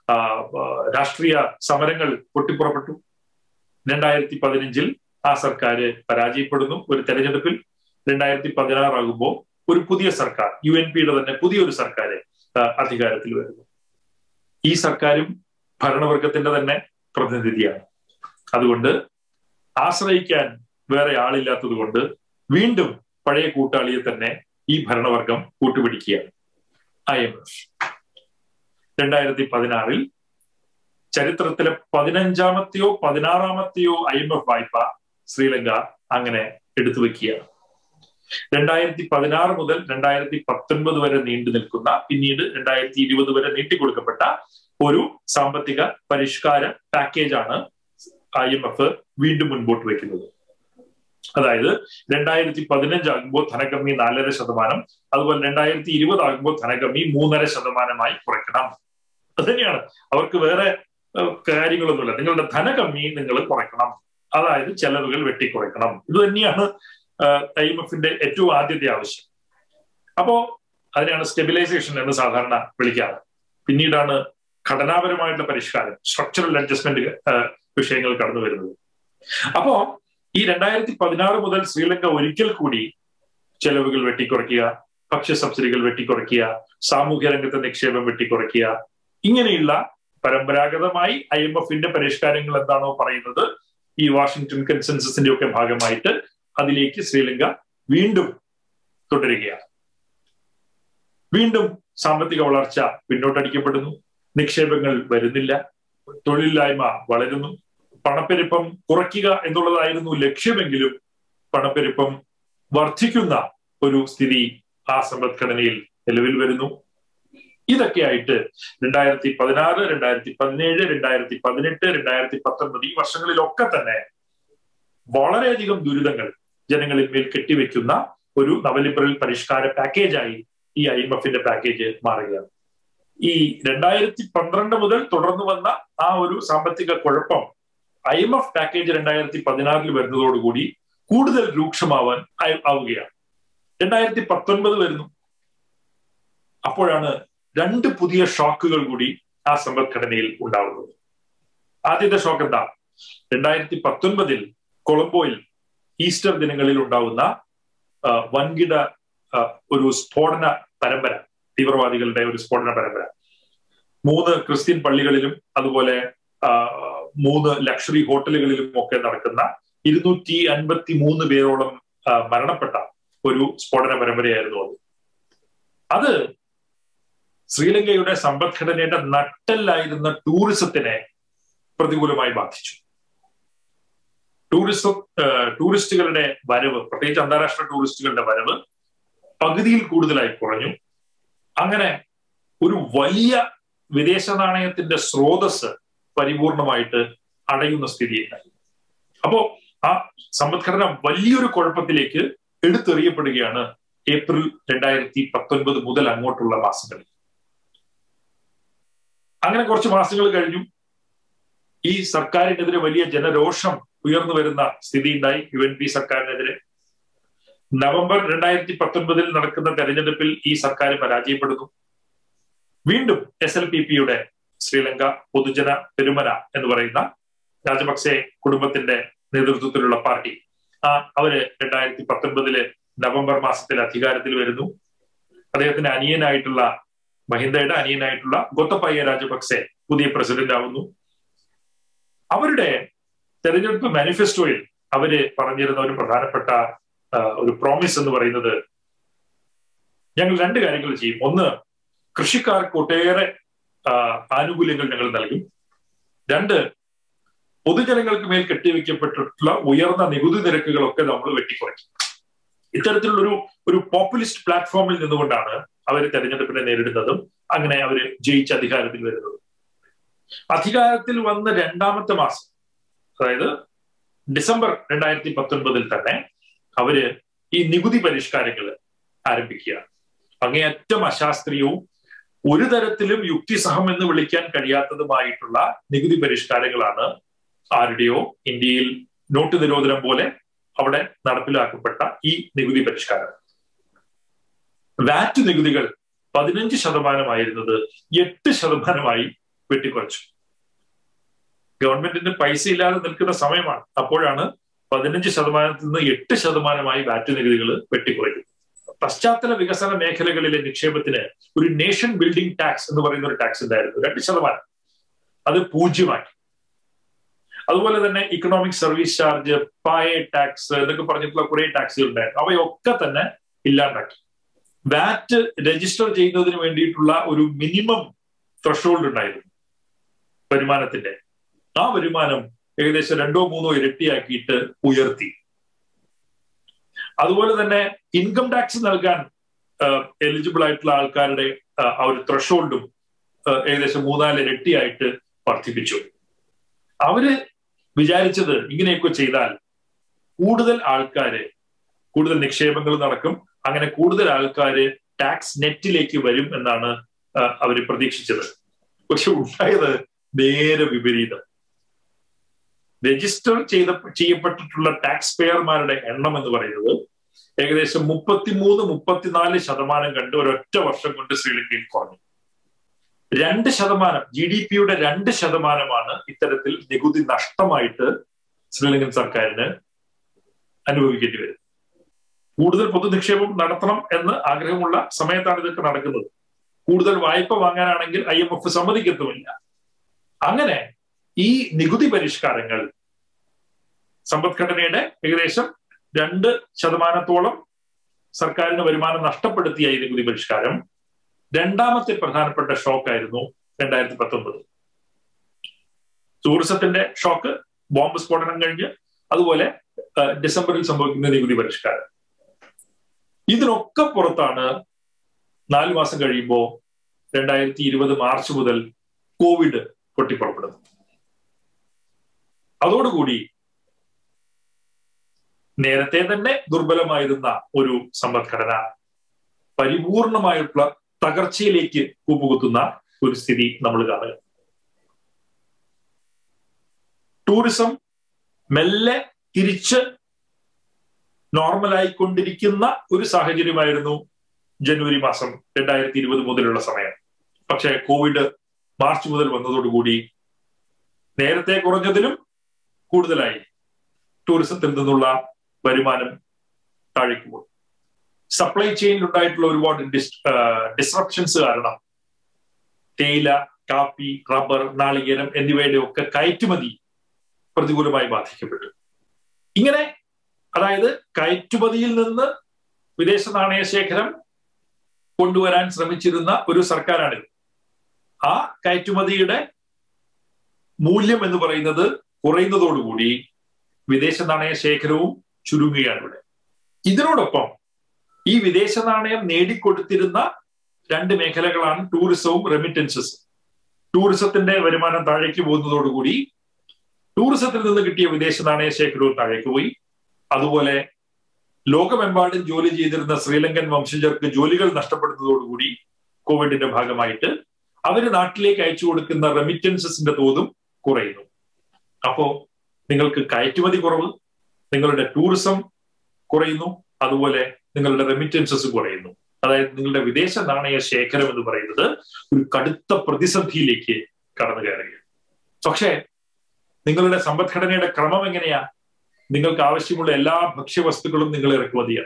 രാഷ്ട്രീയ സമരങ്ങൾ പൊട്ടിപ്പുറപ്പെട്ടു രണ്ടായിരത്തി പതിനഞ്ചിൽ ആ സർക്കാർ പരാജയപ്പെടുന്നു ഒരു തെരഞ്ഞെടുപ്പിൽ രണ്ടായിരത്തി പതിനാറാകുമ്പോൾ ഒരു പുതിയ സർക്കാർ യു എൻ പിയുടെ തന്നെ പുതിയൊരു സർക്കാർ അധികാരത്തിൽ വരുന്നു ഈ സർക്കാരും ഭരണവർഗത്തിന്റെ തന്നെ പ്രതിനിധിയാണ് അതുകൊണ്ട് ആശ്രയിക്കാൻ വേറെ ആളില്ലാത്തത് കൊണ്ട് വീണ്ടും പഴയ കൂട്ടാളിയെ തന്നെ ഈ ഭരണവർഗം കൂട്ടുപിടിക്കുകയാണ് ഐ എം എഫ് രണ്ടായിരത്തി പതിനാറിൽ ചരിത്രത്തിലെ പതിനഞ്ചാമത്തെയോ പതിനാറാമത്തെയോ ഐ എം എഫ് വായ്പ ശ്രീലങ്ക അങ്ങനെ എടുത്തു വെക്കുകയാണ് രണ്ടായിരത്തി പതിനാറ് മുതൽ രണ്ടായിരത്തി പത്തൊൻപത് വരെ നീണ്ടു നിൽക്കുന്ന പിന്നീട് രണ്ടായിരത്തി ഇരുപത് വരെ നീട്ടിക്കൊടുക്കപ്പെട്ട ഒരു സാമ്പത്തിക പരിഷ്കാര പാക്കേജാണ് ഐ എം എഫ് വീണ്ടും മുൻപോട്ട് വെക്കുന്നത് അതായത് രണ്ടായിരത്തി പതിനഞ്ച് ആകുമ്പോൾ ധനകമ്മി നാലര ശതമാനം അതുപോലെ രണ്ടായിരത്തി ഇരുപത് ആകുമ്പോൾ ധനകമ്മി മൂന്നര ശതമാനമായി കുറയ്ക്കണം അത് തന്നെയാണ് അവർക്ക് വേറെ കാര്യങ്ങളൊന്നുമില്ല നിങ്ങളുടെ ധനകമ്മി നിങ്ങൾ കുറയ്ക്കണം അതായത് ചെലവുകൾ വെട്ടിക്കുറയ്ക്കണം ഇത് തന്നെയാണ് ഐ എം എഫിന്റെ ഏറ്റവും ആദ്യത്തെ ആവശ്യം അപ്പോ അതിനെയാണ് സ്റ്റെബിലൈസേഷൻ എന്ന് സാധാരണ വിളിക്കാറ് പിന്നീടാണ് ഘടനാപരമായിട്ടുള്ള പരിഷ്കാരം സ്ട്രക്ചറൽ അഡ്ജസ്റ്റ്മെന്റ് വിഷയങ്ങൾ കടന്നു വരുന്നത് അപ്പോ ഈ രണ്ടായിരത്തി പതിനാറ് മുതൽ ശ്രീലങ്ക ഒരിക്കൽ കൂടി ചെലവുകൾ വെട്ടിക്കുറയ്ക്കുക ഭക്ഷ്യ സബ്സിഡികൾ വെട്ടിക്കുറയ്ക്കുക സാമൂഹ്യ രംഗത്തെ നിക്ഷേപം വെട്ടിക്കുറയ്ക്കുക ഇങ്ങനെയുള്ള പരമ്പരാഗതമായി ഐ എം എഫിന്റെ പരിഷ്കാരങ്ങൾ എന്താണോ പറയുന്നത് ഈ വാഷിംഗ്ടൺ കൺസെൻസസിന്റെ ഒക്കെ ഭാഗമായിട്ട് അതിലേക്ക് ശ്രീലങ്ക വീണ്ടും തുടരുകയാണ് വീണ്ടും സാമ്പത്തിക വളർച്ച പിന്നോട്ടടിക്കപ്പെടുന്നു നിക്ഷേപങ്ങൾ വരുന്നില്ല തൊഴിലില്ലായ്മ വളരുന്നു പണപ്പെരുപ്പം കുറയ്ക്കുക എന്നുള്ളതായിരുന്നു ലക്ഷ്യമെങ്കിലും പണപ്പെരുപ്പം വർദ്ധിക്കുന്ന ഒരു സ്ഥിതി ആ സമ്പദ്ഘടനയിൽ നിലവിൽ വരുന്നു ഇതൊക്കെയായിട്ട് രണ്ടായിരത്തി പതിനാറ് രണ്ടായിരത്തി പതിനേഴ് രണ്ടായിരത്തി പതിനെട്ട് രണ്ടായിരത്തി പത്തൊൻപത് ഈ വർഷങ്ങളിലൊക്കെ തന്നെ വളരെയധികം ദുരിതങ്ങൾ ജനങ്ങളിൽ മേൽ കെട്ടിവെക്കുന്ന ഒരു നവലിബറൽ പരിഷ്കാര പാക്കേജായി ഈ ഐ എം എഫിന്റെ പാക്കേജ് മാറുകയാണ് ഈ രണ്ടായിരത്തി പന്ത്രണ്ട് മുതൽ തുടർന്നു വന്ന ആ ഒരു സാമ്പത്തിക കുഴപ്പം ഐ എം എഫ് പാക്കേജ് രണ്ടായിരത്തി പതിനാറിൽ വരുന്നതോടുകൂടി കൂടുതൽ രൂക്ഷമാവാൻ ആവുകയാണ് രണ്ടായിരത്തി പത്തൊൻപത് വരുന്നു അപ്പോഴാണ് രണ്ട് പുതിയ ഷോക്കുകൾ കൂടി ആ സമ്പദ്ഘടനയിൽ ഉണ്ടാവുന്നത് ആദ്യത്തെ ഷോക്ക് എന്താ രണ്ടായിരത്തി പത്തൊൻപതിൽ കൊളംബോയിൽ ഈസ്റ്റർ ദിനങ്ങളിൽ ഉണ്ടാവുന്ന വൻകിട ഒരു സ്ഫോടന പരമ്പര തീവ്രവാദികളുടെ ഒരു സ്ഫോടന പരമ്പര മൂന്ന് ക്രിസ്ത്യൻ പള്ളികളിലും അതുപോലെ മൂന്ന് ലക്ഷറി ഹോട്ടലുകളിലും ഒക്കെ നടക്കുന്ന ഇരുന്നൂറ്റി അൻപത്തി മൂന്ന് പേരോളം മരണപ്പെട്ട ഒരു സ്ഫോടന പരമ്പരയായിരുന്നു അത് അത് ശ്രീലങ്കയുടെ സമ്പദ്ഘടനയുടെ നട്ടല്ലായിരുന്ന ടൂറിസത്തിനെ പ്രതികൂലമായി ബാധിച്ചു ടൂറിസം ടൂറിസ്റ്റുകളുടെ വരവ് പ്രത്യേകിച്ച് അന്താരാഷ്ട്ര ടൂറിസ്റ്റുകളുടെ വരവ് പകുതിയിൽ കൂടുതലായി കുറഞ്ഞു അങ്ങനെ ഒരു വലിയ വിദേശ നാണയത്തിന്റെ സ്രോതസ് പരിപൂർണമായിട്ട് അടയുന്ന സ്ഥിതിയുണ്ടായി അപ്പോ ആ സമ്പദ്ഘടന വലിയൊരു കുഴപ്പത്തിലേക്ക് എടുത്തെറിയപ്പെടുകയാണ് ഏപ്രിൽ രണ്ടായിരത്തി പത്തൊൻപത് മുതൽ അങ്ങോട്ടുള്ള മാസങ്ങളിൽ അങ്ങനെ കുറച്ച് മാസങ്ങൾ കഴിഞ്ഞു ഈ സർക്കാരിനെതിരെ വലിയ ജനരോഷം ഉയർന്നു വരുന്ന സ്ഥിതി ഉണ്ടായി യു എൻ പി സർക്കാരിനെതിരെ നവംബർ രണ്ടായിരത്തി പത്തൊൻപതിൽ നടക്കുന്ന തെരഞ്ഞെടുപ്പിൽ ഈ സർക്കാർ പരാജയപ്പെടുന്നു വീണ്ടും എസ് എൽ പി പിയുടെ ശ്രീലങ്ക പൊതുജന പെരുമന എന്ന് പറയുന്ന രാജപക്സെ കുടുംബത്തിന്റെ നേതൃത്വത്തിലുള്ള പാർട്ടി ആ അവര് രണ്ടായിരത്തി പത്തൊൻപതില് നവംബർ മാസത്തിൽ അധികാരത്തിൽ വരുന്നു അദ്ദേഹത്തിന്റെ അനിയനായിട്ടുള്ള മഹിന്ദയുടെ അനിയനായിട്ടുള്ള ഗൊത്തപ്പയ്യ രാജപക്സെ പുതിയ പ്രസിഡന്റ് ആവുന്നു അവരുടെ തെരഞ്ഞെടുപ്പ് മാനിഫെസ്റ്റോയിൽ അവര് പറഞ്ഞിരുന്ന ഒരു പ്രധാനപ്പെട്ട ഒരു പ്രോമിസ് എന്ന് പറയുന്നത് ഞങ്ങൾ രണ്ട് കാര്യങ്ങൾ ചെയ്യും ഒന്ന് കൃഷിക്കാർക്ക് ഒട്ടേറെ ആനുകൂല്യങ്ങൾ ഞങ്ങൾ നൽകും രണ്ട് പൊതുജനങ്ങൾക്ക് മേൽ കെട്ടിവെക്കപ്പെട്ടിട്ടുള്ള ഉയർന്ന നികുതി നിരക്കുകളൊക്കെ നമ്മൾ വെട്ടിക്കുറയ്ക്കും ഇത്തരത്തിലുള്ള ഒരു ഒരു പോപ്പുലിസ്റ്റ് പ്ലാറ്റ്ഫോമിൽ നിന്നുകൊണ്ടാണ് അവർ തെരഞ്ഞെടുപ്പിനെ നേരിടുന്നതും അങ്ങനെ അവർ ജയിച്ച് അധികാരത്തിൽ വരുന്നതും അധികാരത്തിൽ വന്ന രണ്ടാമത്തെ മാസം അതായത് ഡിസംബർ രണ്ടായിരത്തി പത്തൊൻപതിൽ തന്നെ അവര് ഈ നികുതി പരിഷ്കാരങ്ങൾ ആരംഭിക്കുകയാണ് അങ്ങേയറ്റം അശാസ്ത്രീയവും ഒരു തരത്തിലും യുക്തിസഹം എന്ന് വിളിക്കാൻ കഴിയാത്തതുമായിട്ടുള്ള നികുതി പരിഷ്കാരങ്ങളാണ് ആരുടെയോ ഇന്ത്യയിൽ നോട്ട് നിരോധനം പോലെ അവിടെ നടപ്പിലാക്കപ്പെട്ട ഈ നികുതി പരിഷ്കാരം വാറ്റ് നികുതികൾ പതിനഞ്ച് ശതമാനമായിരുന്നത് എട്ട് ശതമാനമായി വെട്ടിക്കുറച്ചു ഗവൺമെന്റിന് പൈസ ഇല്ലാതെ നിൽക്കുന്ന സമയമാണ് അപ്പോഴാണ് പതിനഞ്ച് ശതമാനത്തിൽ നിന്ന് എട്ട് ശതമാനമായി വാറ്റ് നികുതികൾ വെട്ടിക്കുറയ്ക്കുന്നത് പശ്ചാത്തല വികസന മേഖലകളിലെ നിക്ഷേപത്തിന് ഒരു നേഷൻ ബിൽഡിംഗ് ടാക്സ് എന്ന് പറയുന്ന ഒരു ടാക്സ് ഉണ്ടായിരുന്നു രണ്ട് ശതമാനം അത് പൂജ്യമാക്കി അതുപോലെ തന്നെ ഇക്കണോമിക് സർവീസ് ചാർജ് പായ ടാക്സ് എന്നൊക്കെ പറഞ്ഞിട്ടുള്ള കുറെ ടാക്സുകൾ ഉണ്ടായിരുന്നു അവയൊക്കെ തന്നെ ഇല്ലാണ്ടാക്കി വാറ്റ് രജിസ്റ്റർ ചെയ്യുന്നതിന് വേണ്ടിയിട്ടുള്ള ഒരു മിനിമം ത്രഷോൾഡ് ഉണ്ടായിരുന്നു വരുമാനത്തിന്റെ ആ വരുമാനം ഏകദേശം രണ്ടോ മൂന്നോ ഇരട്ടിയാക്കിയിട്ട് ഉയർത്തി അതുപോലെ തന്നെ ഇൻകം ടാക്സ് നൽകാൻ എലിജിബിൾ ആയിട്ടുള്ള ആൾക്കാരുടെ ആ ഒരു ത്രഷോൾഡും ഏകദേശം മൂന്നാല് ഇരട്ടിയായിട്ട് വർദ്ധിപ്പിച്ചു അവര് വിചാരിച്ചത് ഇങ്ങനെയൊക്കെ ചെയ്താൽ കൂടുതൽ ആൾക്കാര് കൂടുതൽ നിക്ഷേപങ്ങൾ നടക്കും അങ്ങനെ കൂടുതൽ ആൾക്കാര് ടാക്സ് നെറ്റിലേക്ക് വരും എന്നാണ് അവർ പ്രതീക്ഷിച്ചത് പക്ഷെ ഉണ്ടായത് നേരെ വിപരീതം രജിസ്റ്റർ ചെയ്ത ചെയ്യപ്പെട്ടിട്ടുള്ള ടാക്സ് പേയർമാരുടെ എണ്ണം എന്ന് പറയുന്നത് ഏകദേശം മുപ്പത്തിമൂന്ന് മുപ്പത്തിനാല് ശതമാനം കണ്ട് ഒരൊറ്റ വർഷം കൊണ്ട് ശ്രീലങ്കയിൽ കുറഞ്ഞു രണ്ട് ശതമാനം ജി ഡി പിയുടെ രണ്ട് ശതമാനമാണ് ഇത്തരത്തിൽ നികുതി നഷ്ടമായിട്ട് ശ്രീലങ്കൻ സർക്കാരിന് അനുഭവിക്കേണ്ടി വരും കൂടുതൽ പൊതുനിക്ഷേപം നടത്തണം എന്ന് ആഗ്രഹമുള്ള സമയത്താണ് ഇതൊക്കെ നടക്കുന്നത് കൂടുതൽ വായ്പ വാങ്ങാനാണെങ്കിൽ ഐ എം എഫ് സമ്മതിക്കത്തുമില്ല അങ്ങനെ ഈ നികുതി പരിഷ്കാരങ്ങൾ സമ്പദ്ഘടനയുടെ ഏകദേശം രണ്ട് ശതമാനത്തോളം സർക്കാരിന് വരുമാനം നഷ്ടപ്പെടുത്തിയ ഈ നികുതി പരിഷ്കാരം രണ്ടാമത്തെ പ്രധാനപ്പെട്ട ഷോക്കായിരുന്നു രണ്ടായിരത്തി പത്തൊമ്പത് ടൂറിസത്തിന്റെ ഷോക്ക് ബോംബ് സ്ഫോടനം കഴിഞ്ഞ് അതുപോലെ ഡിസംബറിൽ സംഭവിക്കുന്ന നികുതി പരിഷ്കാരം ഇതിനൊക്കെ പുറത്താണ് നാലു മാസം കഴിയുമ്പോൾ രണ്ടായിരത്തി ഇരുപത് മാർച്ച് മുതൽ കോവിഡ് പൊട്ടിപ്പുറപ്പെടുന്നു അതോടുകൂടി നേരത്തെ തന്നെ ദുർബലമായിരുന്ന ഒരു സമ്പദ്ഘടന പരിപൂർണമായിട്ടുള്ള തകർച്ചയിലേക്ക് കൂപ്പുകുത്തുന്ന ഒരു സ്ഥിതി നമ്മൾ കാണുക ടൂറിസം മെല്ലെ തിരിച്ച് നോർമലായിക്കൊണ്ടിരിക്കുന്ന ഒരു സാഹചര്യമായിരുന്നു ജനുവരി മാസം രണ്ടായിരത്തി ഇരുപത് മുതലുള്ള സമയം പക്ഷേ കോവിഡ് മാർച്ച് മുതൽ വന്നതോടുകൂടി നേരത്തെ കുറഞ്ഞതിലും കൂടുതലായി ടൂറിസത്തിൽ നിന്നുള്ള വരുമാനം താഴേക്ക് പോയി സപ്ലൈ ചെയിനിൽ ഉണ്ടായിട്ടുള്ള ഒരുപാട് ഡിസ്റപ്ഷൻസ് കാരണം തേയില കാപ്പി റബ്ബർ നാളികേരം എന്നിവയുടെ ഒക്കെ കയറ്റുമതി പ്രതികൂലമായി ബാധിക്കപ്പെട്ടു ഇങ്ങനെ അതായത് കയറ്റുമതിയിൽ നിന്ന് വിദേശ നാണയ ശേഖരം കൊണ്ടുവരാൻ ശ്രമിച്ചിരുന്ന ഒരു സർക്കാരാണിത് ആ കയറ്റുമതിയുടെ മൂല്യം എന്ന് പറയുന്നത് കുറയുന്നതോടുകൂടി വിദേശ നാണയ ശേഖരവും ചുരുങ്ങുകയാണ് ഇവിടെ ഇതിനോടൊപ്പം ഈ വിദേശ നാണയം നേടിക്കൊടുത്തിരുന്ന രണ്ട് മേഖലകളാണ് ടൂറിസവും റെമിറ്റൻസസും ടൂറിസത്തിന്റെ വരുമാനം താഴേക്ക് പോകുന്നതോടുകൂടി ടൂറിസത്തിൽ നിന്ന് കിട്ടിയ വിദേശ നാണയ ശേഖരവും താഴേക്ക് പോയി അതുപോലെ ലോകമെമ്പാടും ജോലി ചെയ്തിരുന്ന ശ്രീലങ്കൻ വംശജർക്ക് ജോലികൾ നഷ്ടപ്പെടുന്നതോടുകൂടി കോവിഡിന്റെ ഭാഗമായിട്ട് അവര് നാട്ടിലേക്ക് അയച്ചു കൊടുക്കുന്ന റെമിറ്റൻസസിന്റെ തോതും കുറയുന്നു അപ്പോ നിങ്ങൾക്ക് കയറ്റുമതി കുറവ് നിങ്ങളുടെ ടൂറിസം കുറയുന്നു അതുപോലെ നിങ്ങളുടെ റെമിറ്റൻസസ് കുറയുന്നു അതായത് നിങ്ങളുടെ വിദേശ നാണയ ശേഖരം എന്ന് പറയുന്നത് ഒരു കടുത്ത പ്രതിസന്ധിയിലേക്ക് കടന്നു കയറുകയാണ് പക്ഷേ നിങ്ങളുടെ സമ്പദ്ഘടനയുടെ ക്രമം എങ്ങനെയാ നിങ്ങൾക്ക് ആവശ്യമുള്ള എല്ലാ ഭക്ഷ്യവസ്തുക്കളും നിങ്ങൾ ഇറക്കുമതിയാണ്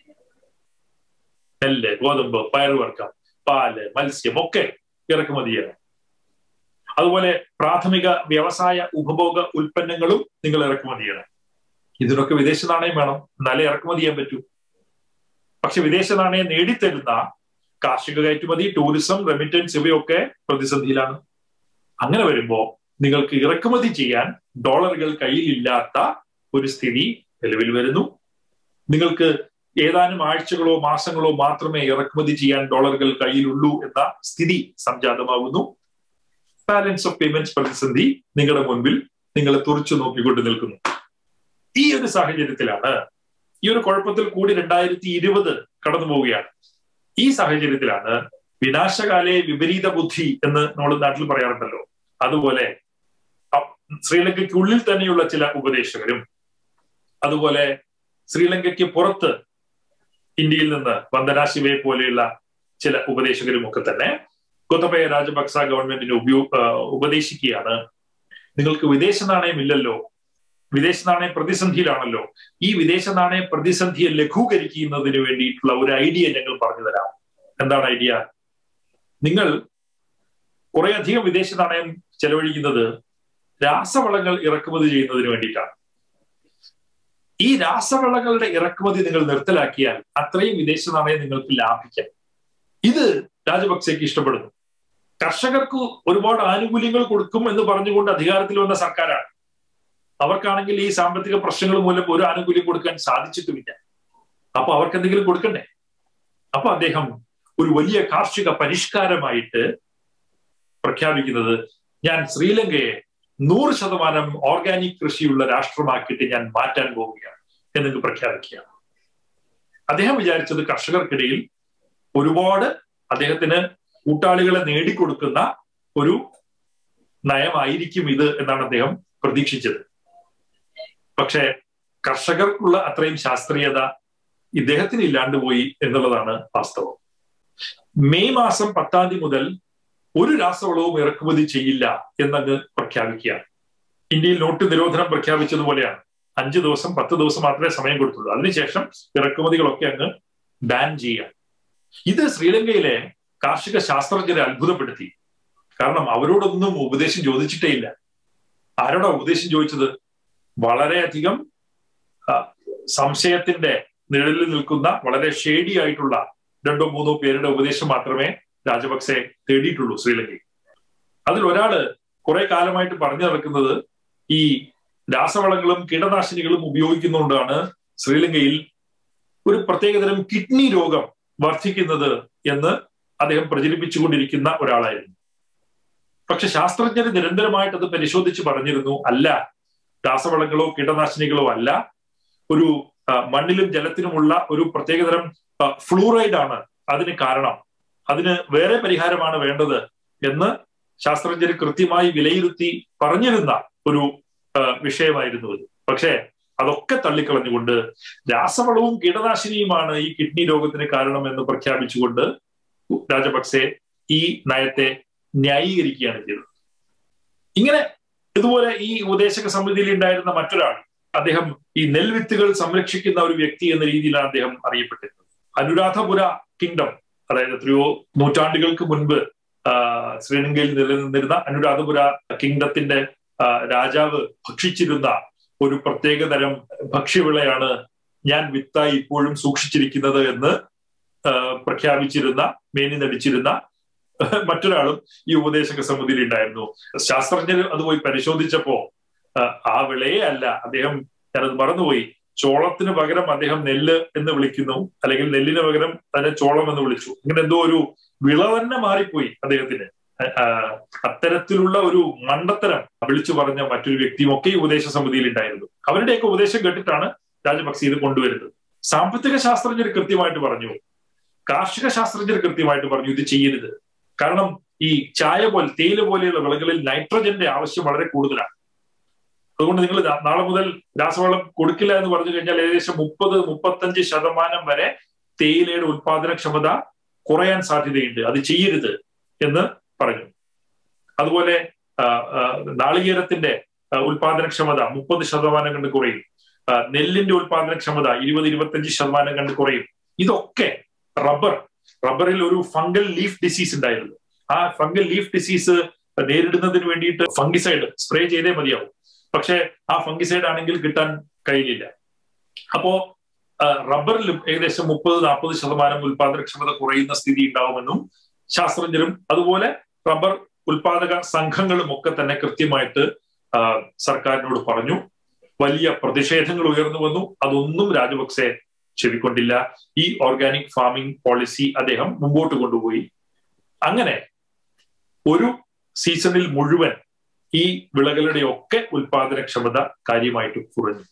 നെല്ല് ഗോതമ്പ് പയറുവർക്കം പാല് മത്സ്യം ഒക്കെ ഇറക്കുമതിയാണ് അതുപോലെ പ്രാഥമിക വ്യവസായ ഉപഭോഗ ഉൽപ്പന്നങ്ങളും നിങ്ങൾ ഇറക്കുമതിയാണ് ഇതിനൊക്കെ വിദേശ നാണയം വേണം എന്നാലേ ഇറക്കുമതി ചെയ്യാൻ പറ്റൂ പക്ഷെ വിദേശ നാണയം നേടിത്തരുന്ന കാർഷിക കയറ്റുമതി ടൂറിസം റെമിറ്റൻസ് ഇവയൊക്കെ പ്രതിസന്ധിയിലാണ് അങ്ങനെ വരുമ്പോ നിങ്ങൾക്ക് ഇറക്കുമതി ചെയ്യാൻ ഡോളറുകൾ കയ്യിലില്ലാത്ത ഒരു സ്ഥിതി നിലവിൽ വരുന്നു നിങ്ങൾക്ക് ഏതാനും ആഴ്ചകളോ മാസങ്ങളോ മാത്രമേ ഇറക്കുമതി ചെയ്യാൻ ഡോളറുകൾ കയ്യിലുള്ളൂ എന്ന സ്ഥിതി സംജാതമാകുന്നു ബാലൻസ് ഓഫ് പേയ്മെന്റ്സ് പ്രതിസന്ധി നിങ്ങളുടെ മുൻപിൽ നിങ്ങളെ തുറച്ചു നോക്കിക്കൊണ്ട് നിൽക്കുന്നു ഈ ഒരു സാഹചര്യത്തിലാണ് ഈ ഒരു കുഴപ്പത്തിൽ കൂടി രണ്ടായിരത്തി ഇരുപത് കടന്നു പോവുകയാണ് ഈ സാഹചര്യത്തിലാണ് വിനാശകാലെ വിപരീത ബുദ്ധി എന്ന് നമ്മൾ നാട്ടിൽ പറയാറുണ്ടല്ലോ അതുപോലെ ശ്രീലങ്കയ്ക്കുള്ളിൽ തന്നെയുള്ള ചില ഉപദേശകരും അതുപോലെ ശ്രീലങ്കയ്ക്ക് പുറത്ത് ഇന്ത്യയിൽ നിന്ന് വന്ദനാ ശിവയെ പോലെയുള്ള ചില ഉപദേശകരും ഒക്കെ തന്നെ ഗോതബയ രാജപക്സ ഗവൺമെന്റിനെ ഉപയോ ഉപദേശിക്കുകയാണ് നിങ്ങൾക്ക് വിദേശ നാണയം ഇല്ലല്ലോ വിദേശ നാണയ പ്രതിസന്ധിയിലാണല്ലോ ഈ വിദേശ നാണയ പ്രതിസന്ധിയെ ലഘൂകരിക്കുന്നതിന് വേണ്ടിയിട്ടുള്ള ഒരു ഐഡിയ ഞങ്ങൾ പറഞ്ഞു തരാം എന്താണ് ഐഡിയ നിങ്ങൾ കുറേയധികം വിദേശ നാണയം ചെലവഴിക്കുന്നത് രാസവളങ്ങൾ ഇറക്കുമതി ചെയ്യുന്നതിന് വേണ്ടിയിട്ടാണ് ഈ രാസവളങ്ങളുടെ ഇറക്കുമതി നിങ്ങൾ നിർത്തലാക്കിയാൽ അത്രയും വിദേശ നാണയം നിങ്ങൾക്ക് ലാഭിക്കാം ഇത് രാജപക്സെക്ക് ഇഷ്ടപ്പെടുന്നു കർഷകർക്ക് ഒരുപാട് ആനുകൂല്യങ്ങൾ കൊടുക്കും എന്ന് പറഞ്ഞുകൊണ്ട് അധികാരത്തിൽ വന്ന സർക്കാരാണ് അവർക്കാണെങ്കിൽ ഈ സാമ്പത്തിക പ്രശ്നങ്ങൾ മൂലം ഒരു ആനുകൂല്യം കൊടുക്കാൻ സാധിച്ചിട്ടുമില്ല അപ്പൊ അവർക്ക് എന്തെങ്കിലും കൊടുക്കണ്ടേ അപ്പൊ അദ്ദേഹം ഒരു വലിയ കാർഷിക പരിഷ്കാരമായിട്ട് പ്രഖ്യാപിക്കുന്നത് ഞാൻ ശ്രീലങ്കയെ നൂറ് ശതമാനം ഓർഗാനിക് കൃഷിയുള്ള രാഷ്ട്രമാക്കിയിട്ട് ഞാൻ മാറ്റാൻ പോവുകയാണ് എന്നൊക്കെ പ്രഖ്യാപിക്കുകയാണ് അദ്ദേഹം വിചാരിച്ചത് കർഷകർക്കിടയിൽ ഒരുപാട് അദ്ദേഹത്തിന് കൂട്ടാളികളെ നേടിക്കൊടുക്കുന്ന ഒരു നയമായിരിക്കും ഇത് എന്നാണ് അദ്ദേഹം പ്രതീക്ഷിച്ചത് പക്ഷേ കർഷകർക്കുള്ള അത്രയും ശാസ്ത്രീയത ഇദ്ദേഹത്തിന് ഇല്ലാണ്ട് പോയി എന്നുള്ളതാണ് വാസ്തവം മെയ് മാസം പത്താം തീയതി മുതൽ ഒരു രാസവളവും ഇറക്കുമതി ചെയ്യില്ല എന്നങ്ങ് പ്രഖ്യാപിക്കുകയാണ് ഇന്ത്യയിൽ നോട്ട് നിരോധനം പ്രഖ്യാപിച്ചതുപോലെയാണ് അഞ്ച് ദിവസം പത്ത് ദിവസം മാത്രമേ സമയം കൊടുത്തുള്ളൂ അതിനുശേഷം ഇറക്കുമതികളൊക്കെ അങ്ങ് ബാൻ ചെയ്യാം ഇത് ശ്രീലങ്കയിലെ കാർഷിക ശാസ്ത്രജ്ഞരെ അത്ഭുതപ്പെടുത്തി കാരണം അവരോടൊന്നും ഉപദേശം ചോദിച്ചിട്ടേ ഇല്ല ആരോടാ ഉപദേശം ചോദിച്ചത് വളരെയധികം സംശയത്തിന്റെ നിഴലിൽ നിൽക്കുന്ന വളരെ ഷേഡി ആയിട്ടുള്ള രണ്ടോ മൂന്നോ പേരുടെ ഉപദേശം മാത്രമേ രാജപക്സെ തേടിയിട്ടുള്ളൂ ശ്രീലങ്കയിൽ അതിൽ ഒരാള് കുറെ കാലമായിട്ട് പറഞ്ഞു നടക്കുന്നത് ഈ രാസവളങ്ങളും കീടനാശിനികളും ഉപയോഗിക്കുന്നതുകൊണ്ടാണ് ശ്രീലങ്കയിൽ ഒരു പ്രത്യേകതരം കിഡ്നി രോഗം വർദ്ധിക്കുന്നത് എന്ന് അദ്ദേഹം പ്രചരിപ്പിച്ചുകൊണ്ടിരിക്കുന്ന ഒരാളായിരുന്നു പക്ഷെ ശാസ്ത്രജ്ഞർ നിരന്തരമായിട്ട് അത് പരിശോധിച്ച് പറഞ്ഞിരുന്നു അല്ല രാസവളങ്ങളോ കീടനാശിനികളോ അല്ല ഒരു മണ്ണിലും ജലത്തിനുമുള്ള ഒരു പ്രത്യേകതരം ഫ്ലൂറൈഡ് ആണ് അതിന് കാരണം അതിന് വേറെ പരിഹാരമാണ് വേണ്ടത് എന്ന് ശാസ്ത്രജ്ഞർ കൃത്യമായി വിലയിരുത്തി പറഞ്ഞിരുന്ന ഒരു വിഷയമായിരുന്നു ഇത് പക്ഷേ അതൊക്കെ തള്ളിക്കളഞ്ഞുകൊണ്ട് രാസവളവും കീടനാശിനിയുമാണ് ഈ കിഡ്നി രോഗത്തിന് കാരണം എന്ന് പ്രഖ്യാപിച്ചുകൊണ്ട് രാജപക്സെ ഈ നയത്തെ ന്യായീകരിക്കുകയാണ് ചെയ്തത് ഇങ്ങനെ ഇതുപോലെ ഈ ഉപദേശക സമിതിയിൽ ഉണ്ടായിരുന്ന മറ്റൊരാൾ അദ്ദേഹം ഈ നെൽവിത്തുകൾ സംരക്ഷിക്കുന്ന ഒരു വ്യക്തി എന്ന രീതിയിലാണ് അദ്ദേഹം അറിയപ്പെട്ടിരുന്നത് അനുരാധപുര കിങ്ഡം അതായത് എത്രയോ നൂറ്റാണ്ടുകൾക്ക് മുൻപ് ശ്രീലങ്കയിൽ നിലനിന്നിരുന്ന അനുരാധപുര കിങ്ഡത്തിന്റെ രാജാവ് ഭക്ഷിച്ചിരുന്ന ഒരു പ്രത്യേക തരം ഭക്ഷ്യവിളയാണ് ഞാൻ വിത്തായി ഇപ്പോഴും സൂക്ഷിച്ചിരിക്കുന്നത് എന്ന് പ്രഖ്യാപിച്ചിരുന്ന മേനി നടിച്ചിരുന്ന മറ്റൊരാളും ഈ ഉപദേശക സമിതിയിൽ ഉണ്ടായിരുന്നു ശാസ്ത്രജ്ഞർ അത് പോയി പരിശോധിച്ചപ്പോ ആ വിളയെ അല്ല അദ്ദേഹം ഞാനത് മറന്നുപോയി ചോളത്തിന് പകരം അദ്ദേഹം നെല്ല് എന്ന് വിളിക്കുന്നു അല്ലെങ്കിൽ നെല്ലിന് പകരം അതിനെ ചോളം എന്ന് വിളിച്ചു ഇങ്ങനെ എന്തോ ഒരു വിള തന്നെ മാറിപ്പോയി അദ്ദേഹത്തിന് അത്തരത്തിലുള്ള ഒരു മണ്ടത്തരം വിളിച്ചു പറഞ്ഞ മറ്റൊരു വ്യക്തിയും ഒക്കെ ഈ ഉപദേശ സമിതിയിൽ ഉണ്ടായിരുന്നു അവരുടെയൊക്കെ ഉപദേശം കേട്ടിട്ടാണ് രാജപക്സെ ഇത് കൊണ്ടുവരുന്നത് സാമ്പത്തിക ശാസ്ത്രജ്ഞർ കൃത്യമായിട്ട് പറഞ്ഞു കാർഷിക ശാസ്ത്രജ്ഞർ കൃത്യമായിട്ട് പറഞ്ഞു ഇത് ചെയ്യരുത് കാരണം ഈ ചായ പോലെ തേയില പോലെയുള്ള വിളകളിൽ നൈട്രജന്റെ ആവശ്യം വളരെ കൂടുതലാണ് അതുകൊണ്ട് നിങ്ങൾ നാളെ മുതൽ രാസവളം കൊടുക്കില്ല എന്ന് പറഞ്ഞു കഴിഞ്ഞാൽ ഏകദേശം മുപ്പത് മുപ്പത്തഞ്ച് ശതമാനം വരെ തേയിലയുടെ ഉത്പാദനക്ഷമത കുറയാൻ സാധ്യതയുണ്ട് അത് ചെയ്യരുത് എന്ന് പറഞ്ഞു അതുപോലെ നാളികേരത്തിന്റെ ഉത്പാദനക്ഷമത മുപ്പത് ശതമാനം കണ്ട് കുറയും നെല്ലിന്റെ ഉത്പാദനക്ഷമത ഇരുപത് ഇരുപത്തഞ്ച് ശതമാനം കണ്ട് കുറയും ഇതൊക്കെ റബ്ബർ റബ്ബറിൽ ഒരു ഫംഗൽ ലീഫ് ഡിസീസ് ഉണ്ടായിരുന്നു ആ ഫംഗൽ ലീഫ് ഡിസീസ് നേരിടുന്നതിന് വേണ്ടിയിട്ട് ഫംഗിസൈഡ് സ്പ്രേ ചെയ്തേ മതിയാവും പക്ഷെ ആ ഫംഗിസൈഡ് ആണെങ്കിൽ കിട്ടാൻ കഴിയില്ല അപ്പോ റബ്ബറിലും ഏകദേശം മുപ്പത് നാൽപ്പത് ശതമാനം ഉത്പാദനക്ഷമത കുറയുന്ന സ്ഥിതി ഉണ്ടാവുമെന്നും ശാസ്ത്രജ്ഞരും അതുപോലെ റബ്ബർ ഉത്പാദക സംഘങ്ങളും ഒക്കെ തന്നെ കൃത്യമായിട്ട് സർക്കാരിനോട് പറഞ്ഞു വലിയ പ്രതിഷേധങ്ങൾ ഉയർന്നു വന്നു അതൊന്നും രാജപക്സെ ചെവിക്കൊണ്ടില്ല ഈ ഓർഗാനിക് ഫാമിംഗ് പോളിസി അദ്ദേഹം മുമ്പോട്ട് കൊണ്ടുപോയി അങ്ങനെ ഒരു സീസണിൽ മുഴുവൻ ഈ വിളകളുടെ ഒക്കെ ഉത്പാദനക്ഷമത കാര്യമായിട്ട് കുറഞ്ഞു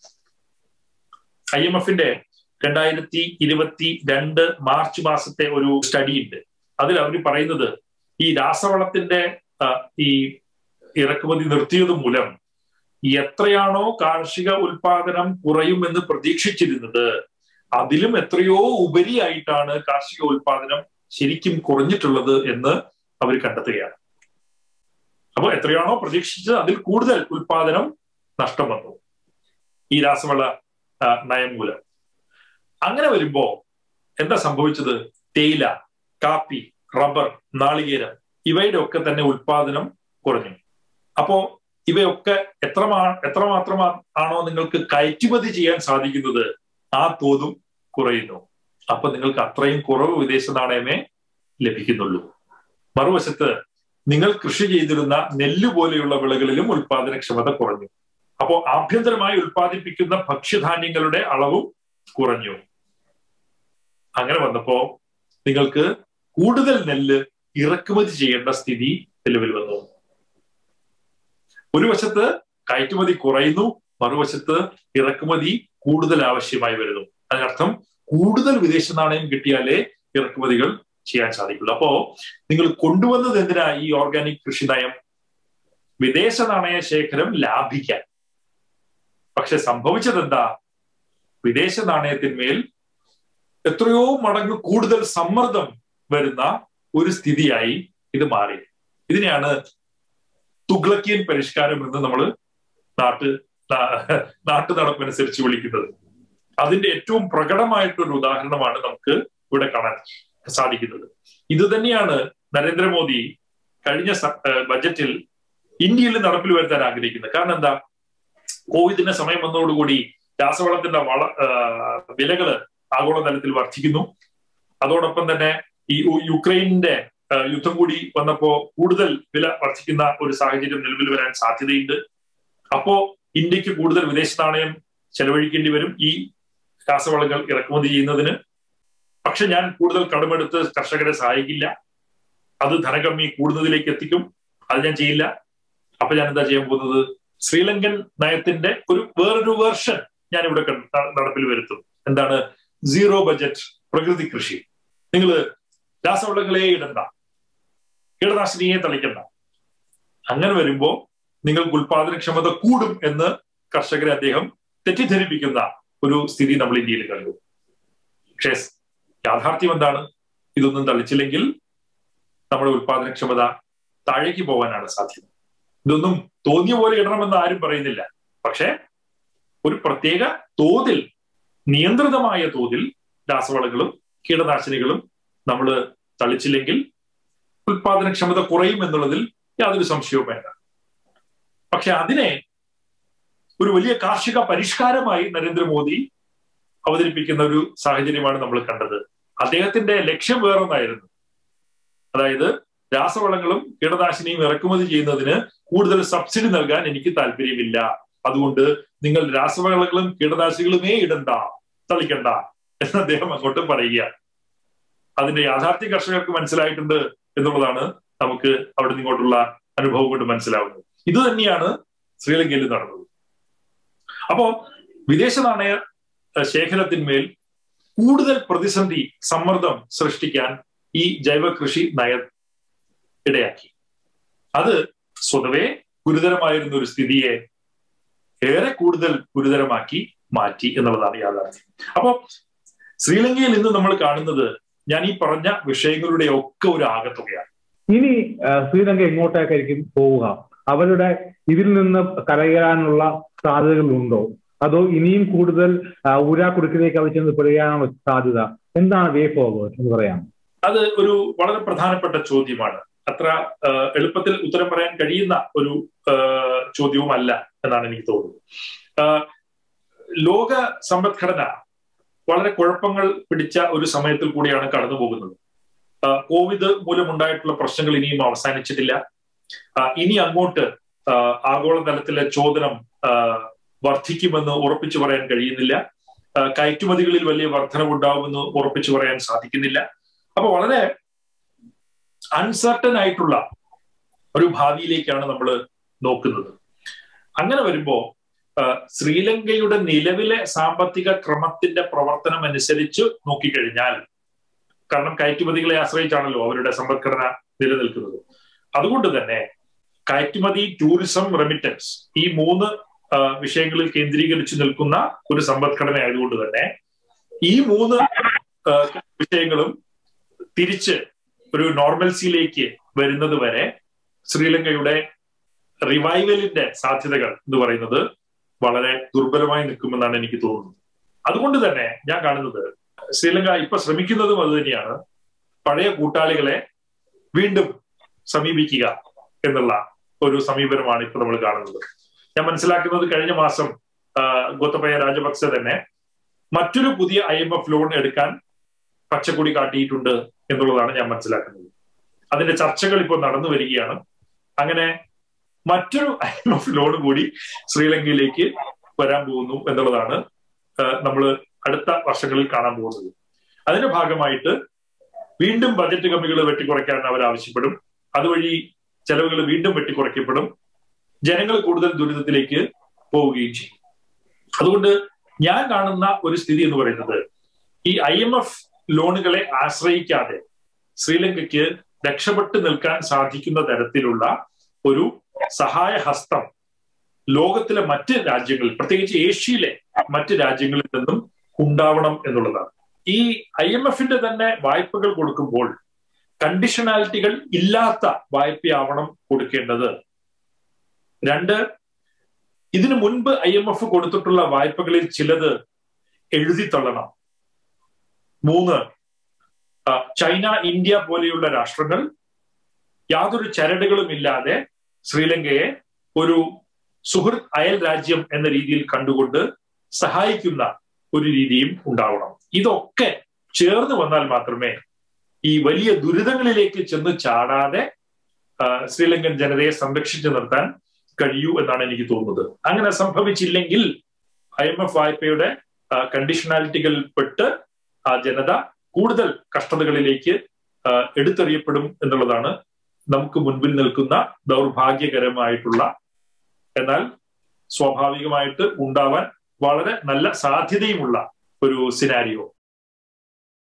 ഐ എം എഫിന്റെ രണ്ടായിരത്തി ഇരുപത്തി രണ്ട് മാർച്ച് മാസത്തെ ഒരു സ്റ്റഡി ഉണ്ട് അതിൽ അവർ പറയുന്നത് ഈ രാസവളത്തിന്റെ ഈ ഇറക്കുമതി നിർത്തിയത് മൂലം എത്രയാണോ കാർഷിക ഉൽപാദനം കുറയുമെന്ന് പ്രതീക്ഷിച്ചിരുന്നത് അതിലും എത്രയോ ഉപരിയായിട്ടാണ് കാർഷിക ഉൽപാദനം ശരിക്കും കുറഞ്ഞിട്ടുള്ളത് എന്ന് അവർ കണ്ടെത്തുകയാണ് അപ്പോൾ എത്രയാണോ പ്രതീക്ഷിച്ചത് അതിൽ കൂടുതൽ ഉൽപാദനം നഷ്ടം വന്നു ഈ രാസവള നയം മൂലം അങ്ങനെ വരുമ്പോ എന്താ സംഭവിച്ചത് തേയില കാപ്പി റബ്ബർ നാളികേരം ഇവയുടെ ഒക്കെ തന്നെ ഉൽപാദനം കുറഞ്ഞു അപ്പോ ഇവയൊക്കെ എത്രമാ എത്രമാത്രം ആണോ നിങ്ങൾക്ക് കയറ്റുമതി ചെയ്യാൻ സാധിക്കുന്നത് ആ തോതും കുറയുന്നു അപ്പൊ നിങ്ങൾക്ക് അത്രയും കുറവ് വിദേശ നാണയമേ ലഭിക്കുന്നുള്ളൂ മറുവശത്ത് നിങ്ങൾ കൃഷി ചെയ്തിരുന്ന നെല്ല് പോലെയുള്ള വിളകളിലും ഉൽപാദനക്ഷമത കുറഞ്ഞു അപ്പോ ആഭ്യന്തരമായി ഉൽപ്പാദിപ്പിക്കുന്ന ഭക്ഷ്യധാന്യങ്ങളുടെ അളവും കുറഞ്ഞു അങ്ങനെ വന്നപ്പോ നിങ്ങൾക്ക് കൂടുതൽ നെല്ല് ഇറക്കുമതി ചെയ്യേണ്ട സ്ഥിതി നിലവിൽ വന്നു ഒരു വശത്ത് കയറ്റുമതി കുറയുന്നു മറുവശത്ത് ഇറക്കുമതി കൂടുതൽ ആവശ്യമായി വരുന്നു അതിനർത്ഥം കൂടുതൽ വിദേശ നാണയം കിട്ടിയാലേ ഇറക്കുമതികൾ ചെയ്യാൻ സാധിക്കുള്ളൂ അപ്പോ നിങ്ങൾ കൊണ്ടുവന്നത് എന്തിനാ ഈ ഓർഗാനിക് കൃഷി നയം വിദേശ നാണയ ശേഖരം ലാഭിക്കാൻ പക്ഷെ സംഭവിച്ചത് എന്താ വിദേശ നാണയത്തിന്മേൽ എത്രയോ മടങ്ങ് കൂടുതൽ സമ്മർദ്ദം വരുന്ന ഒരു സ്ഥിതിയായി ഇത് മാറി ഇതിനെയാണ് തുഗ്ലക്കിയൻ പരിഷ്കാരം എന്ന് നമ്മൾ നാട്ട് നാട്ടു നടപ്പനുസരിച്ച് വിളിക്കുന്നത് അതിന്റെ ഏറ്റവും പ്രകടമായിട്ടൊരു ഉദാഹരണമാണ് നമുക്ക് ഇവിടെ കാണാൻ സാധിക്കുന്നത് ഇത് തന്നെയാണ് നരേന്ദ്രമോദി കഴിഞ്ഞ ബജറ്റിൽ ഇന്ത്യയിൽ നടപ്പിൽ വരുത്താൻ ആഗ്രഹിക്കുന്നത് കാരണം എന്താ കോവിഡിന്റെ സമയം വന്നതോടുകൂടി രാസവളത്തിന്റെ വള വിലകള് ആഗോളതലത്തിൽ വർദ്ധിക്കുന്നു അതോടൊപ്പം തന്നെ ഈ യുക്രൈനിന്റെ യുദ്ധം കൂടി വന്നപ്പോ കൂടുതൽ വില വർദ്ധിക്കുന്ന ഒരു സാഹചര്യം നിലവിൽ വരാൻ സാധ്യതയുണ്ട് അപ്പോ ഇന്ത്യക്ക് കൂടുതൽ വിദേശ നാണയം ചെലവഴിക്കേണ്ടി വരും ഈ രാസവളങ്ങൾ ഇറക്കുമതി ചെയ്യുന്നതിന് പക്ഷെ ഞാൻ കൂടുതൽ കടമെടുത്ത് കർഷകരെ സഹായിക്കില്ല അത് ധനകമ്മി കൂടുന്നതിലേക്ക് എത്തിക്കും അത് ഞാൻ ചെയ്യില്ല അപ്പൊ ഞാൻ എന്താ ചെയ്യാൻ പോകുന്നത് ശ്രീലങ്കൻ നയത്തിന്റെ ഒരു വേറൊരു വേർഷൻ ഞാൻ ഇവിടെ നടപ്പിൽ വരുത്തും എന്താണ് സീറോ ബജറ്റ് പ്രകൃതി കൃഷി നിങ്ങൾ രാസവളങ്ങളെ ഇടണ്ട കീടനാശിനിയെ തളിക്കണ്ട അങ്ങനെ വരുമ്പോ നിങ്ങൾക്ക് ഉൽപാദനക്ഷമത കൂടും എന്ന് കർഷകരെ അദ്ദേഹം തെറ്റിദ്ധരിപ്പിക്കുന്ന ഒരു സ്ഥിതി നമ്മൾ ഇന്ത്യയിൽ കണ്ടു പക്ഷേ യാഥാർത്ഥ്യം എന്താണ് ഇതൊന്നും തളിച്ചില്ലെങ്കിൽ നമ്മുടെ ഉൽപാദനക്ഷമത താഴേക്ക് പോകാനാണ് സാധ്യത ഇതൊന്നും തോന്നിയ പോലെ ഇടണമെന്ന് ആരും പറയുന്നില്ല പക്ഷെ ഒരു പ്രത്യേക തോതിൽ നിയന്ത്രിതമായ തോതിൽ രാസവളങ്ങളും കീടനാശിനികളും നമ്മൾ തളിച്ചില്ലെങ്കിൽ ഉൽപാദനക്ഷമത കുറയും എന്നുള്ളതിൽ യാതൊരു സംശയവും വേണ്ട പക്ഷെ അതിനെ ഒരു വലിയ കാർഷിക പരിഷ്കാരമായി നരേന്ദ്രമോദി അവതരിപ്പിക്കുന്ന ഒരു സാഹചര്യമാണ് നമ്മൾ കണ്ടത് അദ്ദേഹത്തിന്റെ ലക്ഷ്യം വേറൊന്നായിരുന്നു അതായത് രാസവളങ്ങളും കീടനാശിനിയും ഇറക്കുമതി ചെയ്യുന്നതിന് കൂടുതൽ സബ്സിഡി നൽകാൻ എനിക്ക് താല്പര്യമില്ല അതുകൊണ്ട് നിങ്ങൾ രാസവളങ്ങളും കീടനാശിനികളുമേ ഇടണ്ട തളിക്കണ്ട എന്ന് അദ്ദേഹം അങ്ങോട്ട് പറയുക അതിന്റെ യാഥാർത്ഥ്യ കർഷകർക്ക് മനസ്സിലായിട്ടുണ്ട് എന്നുള്ളതാണ് നമുക്ക് അവിടെ നിങ്ങോട്ടുള്ള അനുഭവം കൊണ്ട് മനസ്സിലാവുന്നത് ഇത് തന്നെയാണ് ശ്രീലങ്കയിൽ നടന്നത് അപ്പോ വിദേശ നാണയ ശേഖരത്തിന്മേൽ കൂടുതൽ പ്രതിസന്ധി സമ്മർദ്ദം സൃഷ്ടിക്കാൻ ഈ ജൈവ കൃഷി നയ ഇടയാക്കി അത് സ്വതവേ ഗുരുതരമായിരുന്ന ഒരു സ്ഥിതിയെ ഏറെ കൂടുതൽ ഗുരുതരമാക്കി മാറ്റി എന്നുള്ളതാണ് യാഥാർത്ഥ്യം അപ്പോ ശ്രീലങ്കയിൽ ഇന്ന് നമ്മൾ കാണുന്നത് ഞാൻ ഈ പറഞ്ഞ വിഷയങ്ങളുടെ ഒക്കെ ഒരു ആകത്തുകയാണ് ഇനി ശ്രീലങ്ക എങ്ങോട്ടേക്കായിരിക്കും പോവുക അവരുടെ ഇതിൽ നിന്ന് കരകയറാനുള്ള സാധ്യതകളുണ്ടോ അതോ ഇനിയും കൂടുതൽ ഊരാക്കുടുക്കിലേക്ക് അവർ ചെന്ന് പെടുകയാണോ സാധ്യത എന്താണ് വേ ഫോർവേഡ് എന്ന് പറയാം അത് ഒരു വളരെ പ്രധാനപ്പെട്ട ചോദ്യമാണ് അത്ര എളുപ്പത്തിൽ ഉത്തരം പറയാൻ കഴിയുന്ന ഒരു ചോദ്യവുമല്ല എന്നാണ് എനിക്ക് തോന്നുന്നത് ലോക സമ്പദ്ഘടന വളരെ കുഴപ്പങ്ങൾ പിടിച്ച ഒരു സമയത്തിൽ കൂടിയാണ് കടന്നു പോകുന്നത് കോവിഡ് മൂലമുണ്ടായിട്ടുള്ള പ്രശ്നങ്ങൾ ഇനിയും അവസാനിച്ചിട്ടില്ല ഇനി അങ്ങോട്ട് ആഗോളതലത്തിലെ ചോദനം വർദ്ധിക്കുമെന്ന് ഉറപ്പിച്ചു പറയാൻ കഴിയുന്നില്ല കയറ്റുമതികളിൽ വലിയ വർധനവുണ്ടാവുമെന്ന് ഉറപ്പിച്ചു പറയാൻ സാധിക്കുന്നില്ല അപ്പൊ വളരെ അൺസർട്ടൻ ആയിട്ടുള്ള ഒരു ഭാവിയിലേക്കാണ് നമ്മൾ നോക്കുന്നത് അങ്ങനെ വരുമ്പോ ശ്രീലങ്കയുടെ നിലവിലെ സാമ്പത്തിക ക്രമത്തിന്റെ പ്രവർത്തനം അനുസരിച്ച് നോക്കിക്കഴിഞ്ഞാൽ കാരണം കയറ്റുമതികളെ ആശ്രയിച്ചാണല്ലോ അവരുടെ സമ്പദ്ഘടന നിലനിൽക്കുന്നത് അതുകൊണ്ട് തന്നെ കയറ്റുമതി ടൂറിസം റെമിറ്റൻസ് ഈ മൂന്ന് വിഷയങ്ങളിൽ കേന്ദ്രീകരിച്ച് നിൽക്കുന്ന ഒരു സമ്പദ്ഘടന ആയതുകൊണ്ട് തന്നെ ഈ മൂന്ന് വിഷയങ്ങളും തിരിച്ച് ഒരു നോർമൽസിയിലേക്ക് വരുന്നത് വരെ ശ്രീലങ്കയുടെ റിവൈവലിന്റെ സാധ്യതകൾ എന്ന് പറയുന്നത് വളരെ ദുർബലമായി നിൽക്കുമെന്നാണ് എനിക്ക് തോന്നുന്നത് അതുകൊണ്ട് തന്നെ ഞാൻ കാണുന്നത് ശ്രീലങ്ക ഇപ്പൊ ശ്രമിക്കുന്നതും അത് തന്നെയാണ് പഴയ കൂട്ടാളികളെ വീണ്ടും സമീപിക്കുക എന്നുള്ള ഒരു സമീപനമാണ് ഇപ്പൊ നമ്മൾ കാണുന്നത് ഞാൻ മനസ്സിലാക്കുന്നത് കഴിഞ്ഞ മാസം ഗോത്തബയ രാജപക്സെ തന്നെ മറ്റൊരു പുതിയ ഐ എം എഫ് ലോൺ എടുക്കാൻ പച്ചക്കൊടി കാട്ടിയിട്ടുണ്ട് എന്നുള്ളതാണ് ഞാൻ മനസ്സിലാക്കുന്നത് അതിന്റെ ചർച്ചകൾ ഇപ്പോൾ നടന്നു വരികയാണ് അങ്ങനെ മറ്റൊരു ഐ എം എഫ് ലോൺ കൂടി ശ്രീലങ്കയിലേക്ക് വരാൻ പോകുന്നു എന്നുള്ളതാണ് നമ്മൾ അടുത്ത വർഷങ്ങളിൽ കാണാൻ പോകുന്നത് അതിന്റെ ഭാഗമായിട്ട് വീണ്ടും ബജറ്റ് കമ്മികൾ വെട്ടിക്കുറയ്ക്കാൻ അവർ ആവശ്യപ്പെടും അതുവഴി ചെലവുകൾ വീണ്ടും വെട്ടിക്കുറയ്ക്കപ്പെടും ജനങ്ങൾ കൂടുതൽ ദുരിതത്തിലേക്ക് പോവുകയും ചെയ്യും അതുകൊണ്ട് ഞാൻ കാണുന്ന ഒരു സ്ഥിതി എന്ന് പറയുന്നത് ഈ ഐ എം എഫ് ലോണുകളെ ആശ്രയിക്കാതെ ശ്രീലങ്കയ്ക്ക് രക്ഷപ്പെട്ടു നിൽക്കാൻ സാധിക്കുന്ന തരത്തിലുള്ള ഒരു സഹായ ഹസ്തം ലോകത്തിലെ മറ്റ് രാജ്യങ്ങളിൽ പ്രത്യേകിച്ച് ഏഷ്യയിലെ മറ്റ് രാജ്യങ്ങളിൽ നിന്നും ഉണ്ടാവണം എന്നുള്ളതാണ് ഈ ഐ എം എഫിന്റെ തന്നെ വായ്പകൾ കൊടുക്കുമ്പോൾ കണ്ടീഷണാലിറ്റികൾ ഇല്ലാത്ത വായ്പയാവണം കൊടുക്കേണ്ടത് രണ്ട് ഇതിനു മുൻപ് ഐ എം എഫ് കൊടുത്തിട്ടുള്ള വായ്പകളിൽ ചിലത് എഴുതി തള്ളണം മൂന്ന് ചൈന ഇന്ത്യ പോലെയുള്ള രാഷ്ട്രങ്ങൾ യാതൊരു ചരടുകളും ഇല്ലാതെ ശ്രീലങ്കയെ ഒരു സുഹൃത്ത് അയൽ രാജ്യം എന്ന രീതിയിൽ കണ്ടുകൊണ്ട് സഹായിക്കുന്ന ഒരു രീതിയും ഉണ്ടാവണം ഇതൊക്കെ ചേർന്ന് വന്നാൽ മാത്രമേ ഈ വലിയ ദുരിതങ്ങളിലേക്ക് ചെന്ന് ചാടാതെ ശ്രീലങ്കൻ ജനതയെ സംരക്ഷിച്ചു നിർത്താൻ കഴിയൂ എന്നാണ് എനിക്ക് തോന്നുന്നത് അങ്ങനെ സംഭവിച്ചില്ലെങ്കിൽ ഐ എം എഫ് വായ്പയുടെ കണ്ടീഷണാലിറ്റികൾ പെട്ട് ആ ജനത കൂടുതൽ കഷ്ടതകളിലേക്ക് എടുത്തെറിയപ്പെടും എന്നുള്ളതാണ് നമുക്ക് മുൻപിൽ നിൽക്കുന്ന ദൗർഭാഗ്യകരമായിട്ടുള്ള എന്നാൽ സ്വാഭാവികമായിട്ട് ഉണ്ടാവാൻ വളരെ നല്ല സാധ്യതയുമുള്ള ഒരു സിനാരിയോ